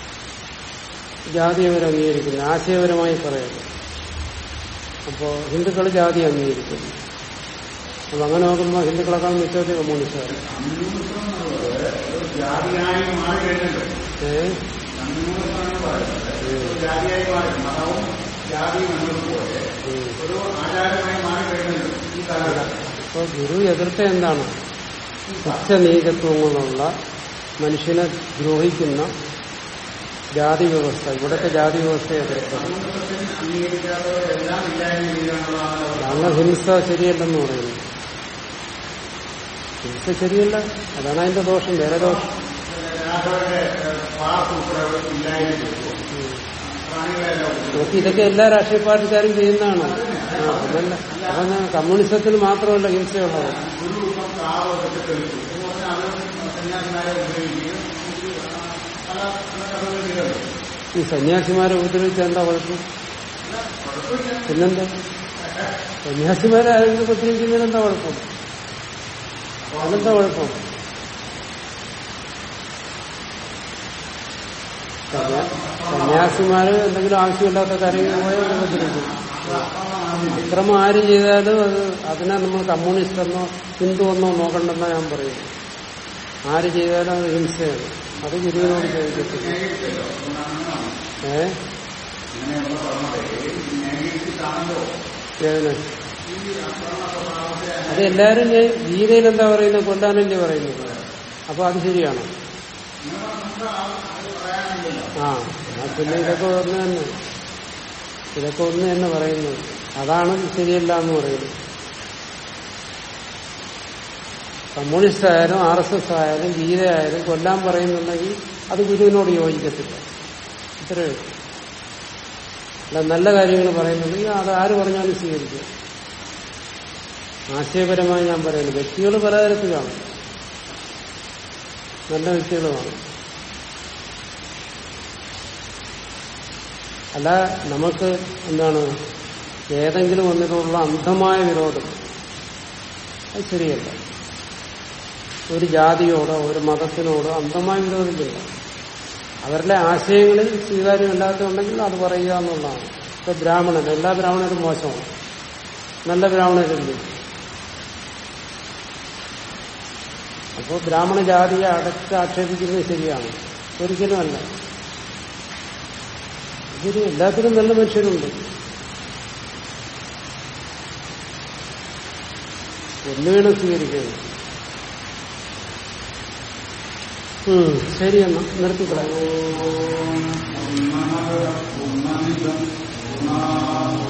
ജാതി അവർ അംഗീകരിക്കുന്നില്ല ആശയപരമായി പറയുന്നു അപ്പോ ഹിന്ദുക്കൾ ജാതി അംഗീകരിക്കുന്നു അപ്പൊ അങ്ങനെ നോക്കുമ്പോൾ ഹിന്ദുക്കളെക്കാൾ മിച്ചത്തെ കമ്മ്യൂണിസ്റ്റുകാർ കമ്മ്യൂണിസം എന്നുള്ളത് ഒരു ജാതിയായി മാറി കഴിഞ്ഞല്ലോ ഏഹ് കമ്മ്യൂണിസം എന്ന് പറയുന്നത് ഒരു ജാതിയായി മാറി മതവും ജാതിയും എന്നതുപോലെ ഒരു ആചാരമായി മാറി കഴിഞ്ഞല്ലോ ഈ കാലഘട്ടം അപ്പൊ ഗുരു എതിർത്ത എന്താണ് ഉച്ചനീചത്വങ്ങളുള്ള മനുഷ്യനെ ദ്രോഹിക്കുന്ന ജാതി വ്യവസ്ഥ ഇവിടുത്തെ ജാതി വ്യവസ്ഥയെ എതിർത്തത് കമ്മ്യൂണിസത്തിൽ അംഗീകരിക്കാത്തവരെല്ലാം ഇല്ലായ്മ ചെയ്യുകയാണെന്നുള്ളതാണ് കാരണം ഹിംസ ശരിയല്ലെന്ന് പറയുന്നു ഹിംസ ശരിയല്ല അതാണ് അതിന്റെ ദോഷം വേറെ ദോഷം രാഘവന്റെ പാർട്ട് ഉൾപ്പെടെ അവർ ഇല്ലായ്മ ചെയ്തു പ്രാണികളെല്ലാം ഉപദ്രവിച്ചു. നോക്കി ഇതൊക്കെ എല്ലാ രാഷ്ട്രീയ പാർട്ടിക്കാരും ചെയ്യുന്നതാണ് ആ, അതല്ല അതൊന്ന് കമ്മ്യൂണിസത്തിൽ മാത്രമല്ല ഹിംസയുള്ളത് ഗുരു ഇപ്പം കാവ് ഒക്കെ തെളിച്ചു എന്ന് പറഞ്ഞാൽ അവർ സന്യാസിമാരെ ഉപയോഗിക്കുകയും പല പല കഥകൾ ചെയ്തല്ലോ ഈ സന്യാസിമാരെ ഉപദ്രവിച്ച എന്താ കുഴപ്പം പിന്നെന്താ സന്യാസിമാരെ ആരെങ്കിലും ഉപദ്രവിക്കുന്നതിന് എന്താ കുഴപ്പം അതെന്താ കുഴപ്പം സന്യാ- സന്യാസിമാര് എന്തെങ്കിലും ആവശ്യമില്ലാത്ത കാര്യങ്ങൾ പോയാൽ ഉപദ്രവിക്കും അക്രമം ആര് ചെയ്താലും അത് അതിനെ നമ്മൾ കമ്മ്യൂണിസ്റ്റ് എന്നോ ഹിന്ദു എന്നോ നോക്കണ്ടെന്നാ ഞാൻ പറയുന്നു ആര് ചെയ്താലും അത് ഹിംസയാണ് അത് ഗുരുവിനോട് ചോദിക്കത്തില്ല ഏ ഇങ്ങനെയുള്ള പറഞ്ഞത് നേരിട്ടാണല്ലോ ഏതിന് അത് എല്ലാരും ഞാൻ ഗീതയിൽ എന്താ പറയുന്നത് കൊല്ലാനല്ലേ പറയുന്നത് അപ്പൊ അത് ശരിയാണ് ആ എന്നാ പിന്നെ ഇതൊക്കെ ഒന്ന് തന്നെ ഇതൊക്കെ ഒന്ന് തന്നെ പറയുന്നത് അതാണ് ശരിയല്ല എന്ന് പറയുന്നത് കമ്മ്യൂണിസ്റ്റ് ആയാലും ആർ എസ് എസ് ആയാലും ഗീത ആയാലും കൊല്ലാൻ പറയുന്നുണ്ടെങ്കിൽ അത് ഗുരുവിനോട് യോജിക്കത്തില്ല ഇത്രയേ ഉള്ളൂ. അല്ല നല്ല കാര്യങ്ങൾ പറയുന്നുണ്ടെങ്കിൽ അത് ആര് പറഞ്ഞാലും സ്വീകരിക്കും ആശയപരമായി ഞാൻ പറയുന്നു വ്യക്തികൾ പലതരത്തിൽ കാണും നല്ല വ്യക്തികൾ കാണും അല്ല നമുക്ക് എന്താണ് ഏതെങ്കിലും ഒന്നിനോടുള്ള അന്ധമായ വിരോധം അത് ശരിയല്ല ഒരു ജാതിയോടോ ഒരു മതത്തിനോടോ അന്ധമായ വിരോധിക്കില്ല അവരുടെ ആശയങ്ങളിൽ സ്വീകാര്യമല്ലാത്തതുണ്ടെങ്കിൽ അത് പറയുക എന്നുള്ളതാണ് ഇപ്പൊ ബ്രാഹ്മണൻ എല്ലാ ബ്രാഹ്മണരും മോശമാണ് നല്ല ബ്രാഹ്മണരില്ലേ അപ്പോൾ ബ്രാഹ്മണ ജാതിയെ അടച്ച് ആക്ഷേപിക്കുന്നത് ശരിയാണ് ഒരിക്കലും അല്ല ശരി എല്ലാത്തിനും നല്ല മനുഷ്യരുണ്ട് ഒന്ന് വേണം സ്വീകരിക്കുന്നത് ഉം, ശരി എന്നാ നിർത്തിക്കളയാം പൂർണ്ണമത പൂർണ്ണമിതം പൂർണ്ണ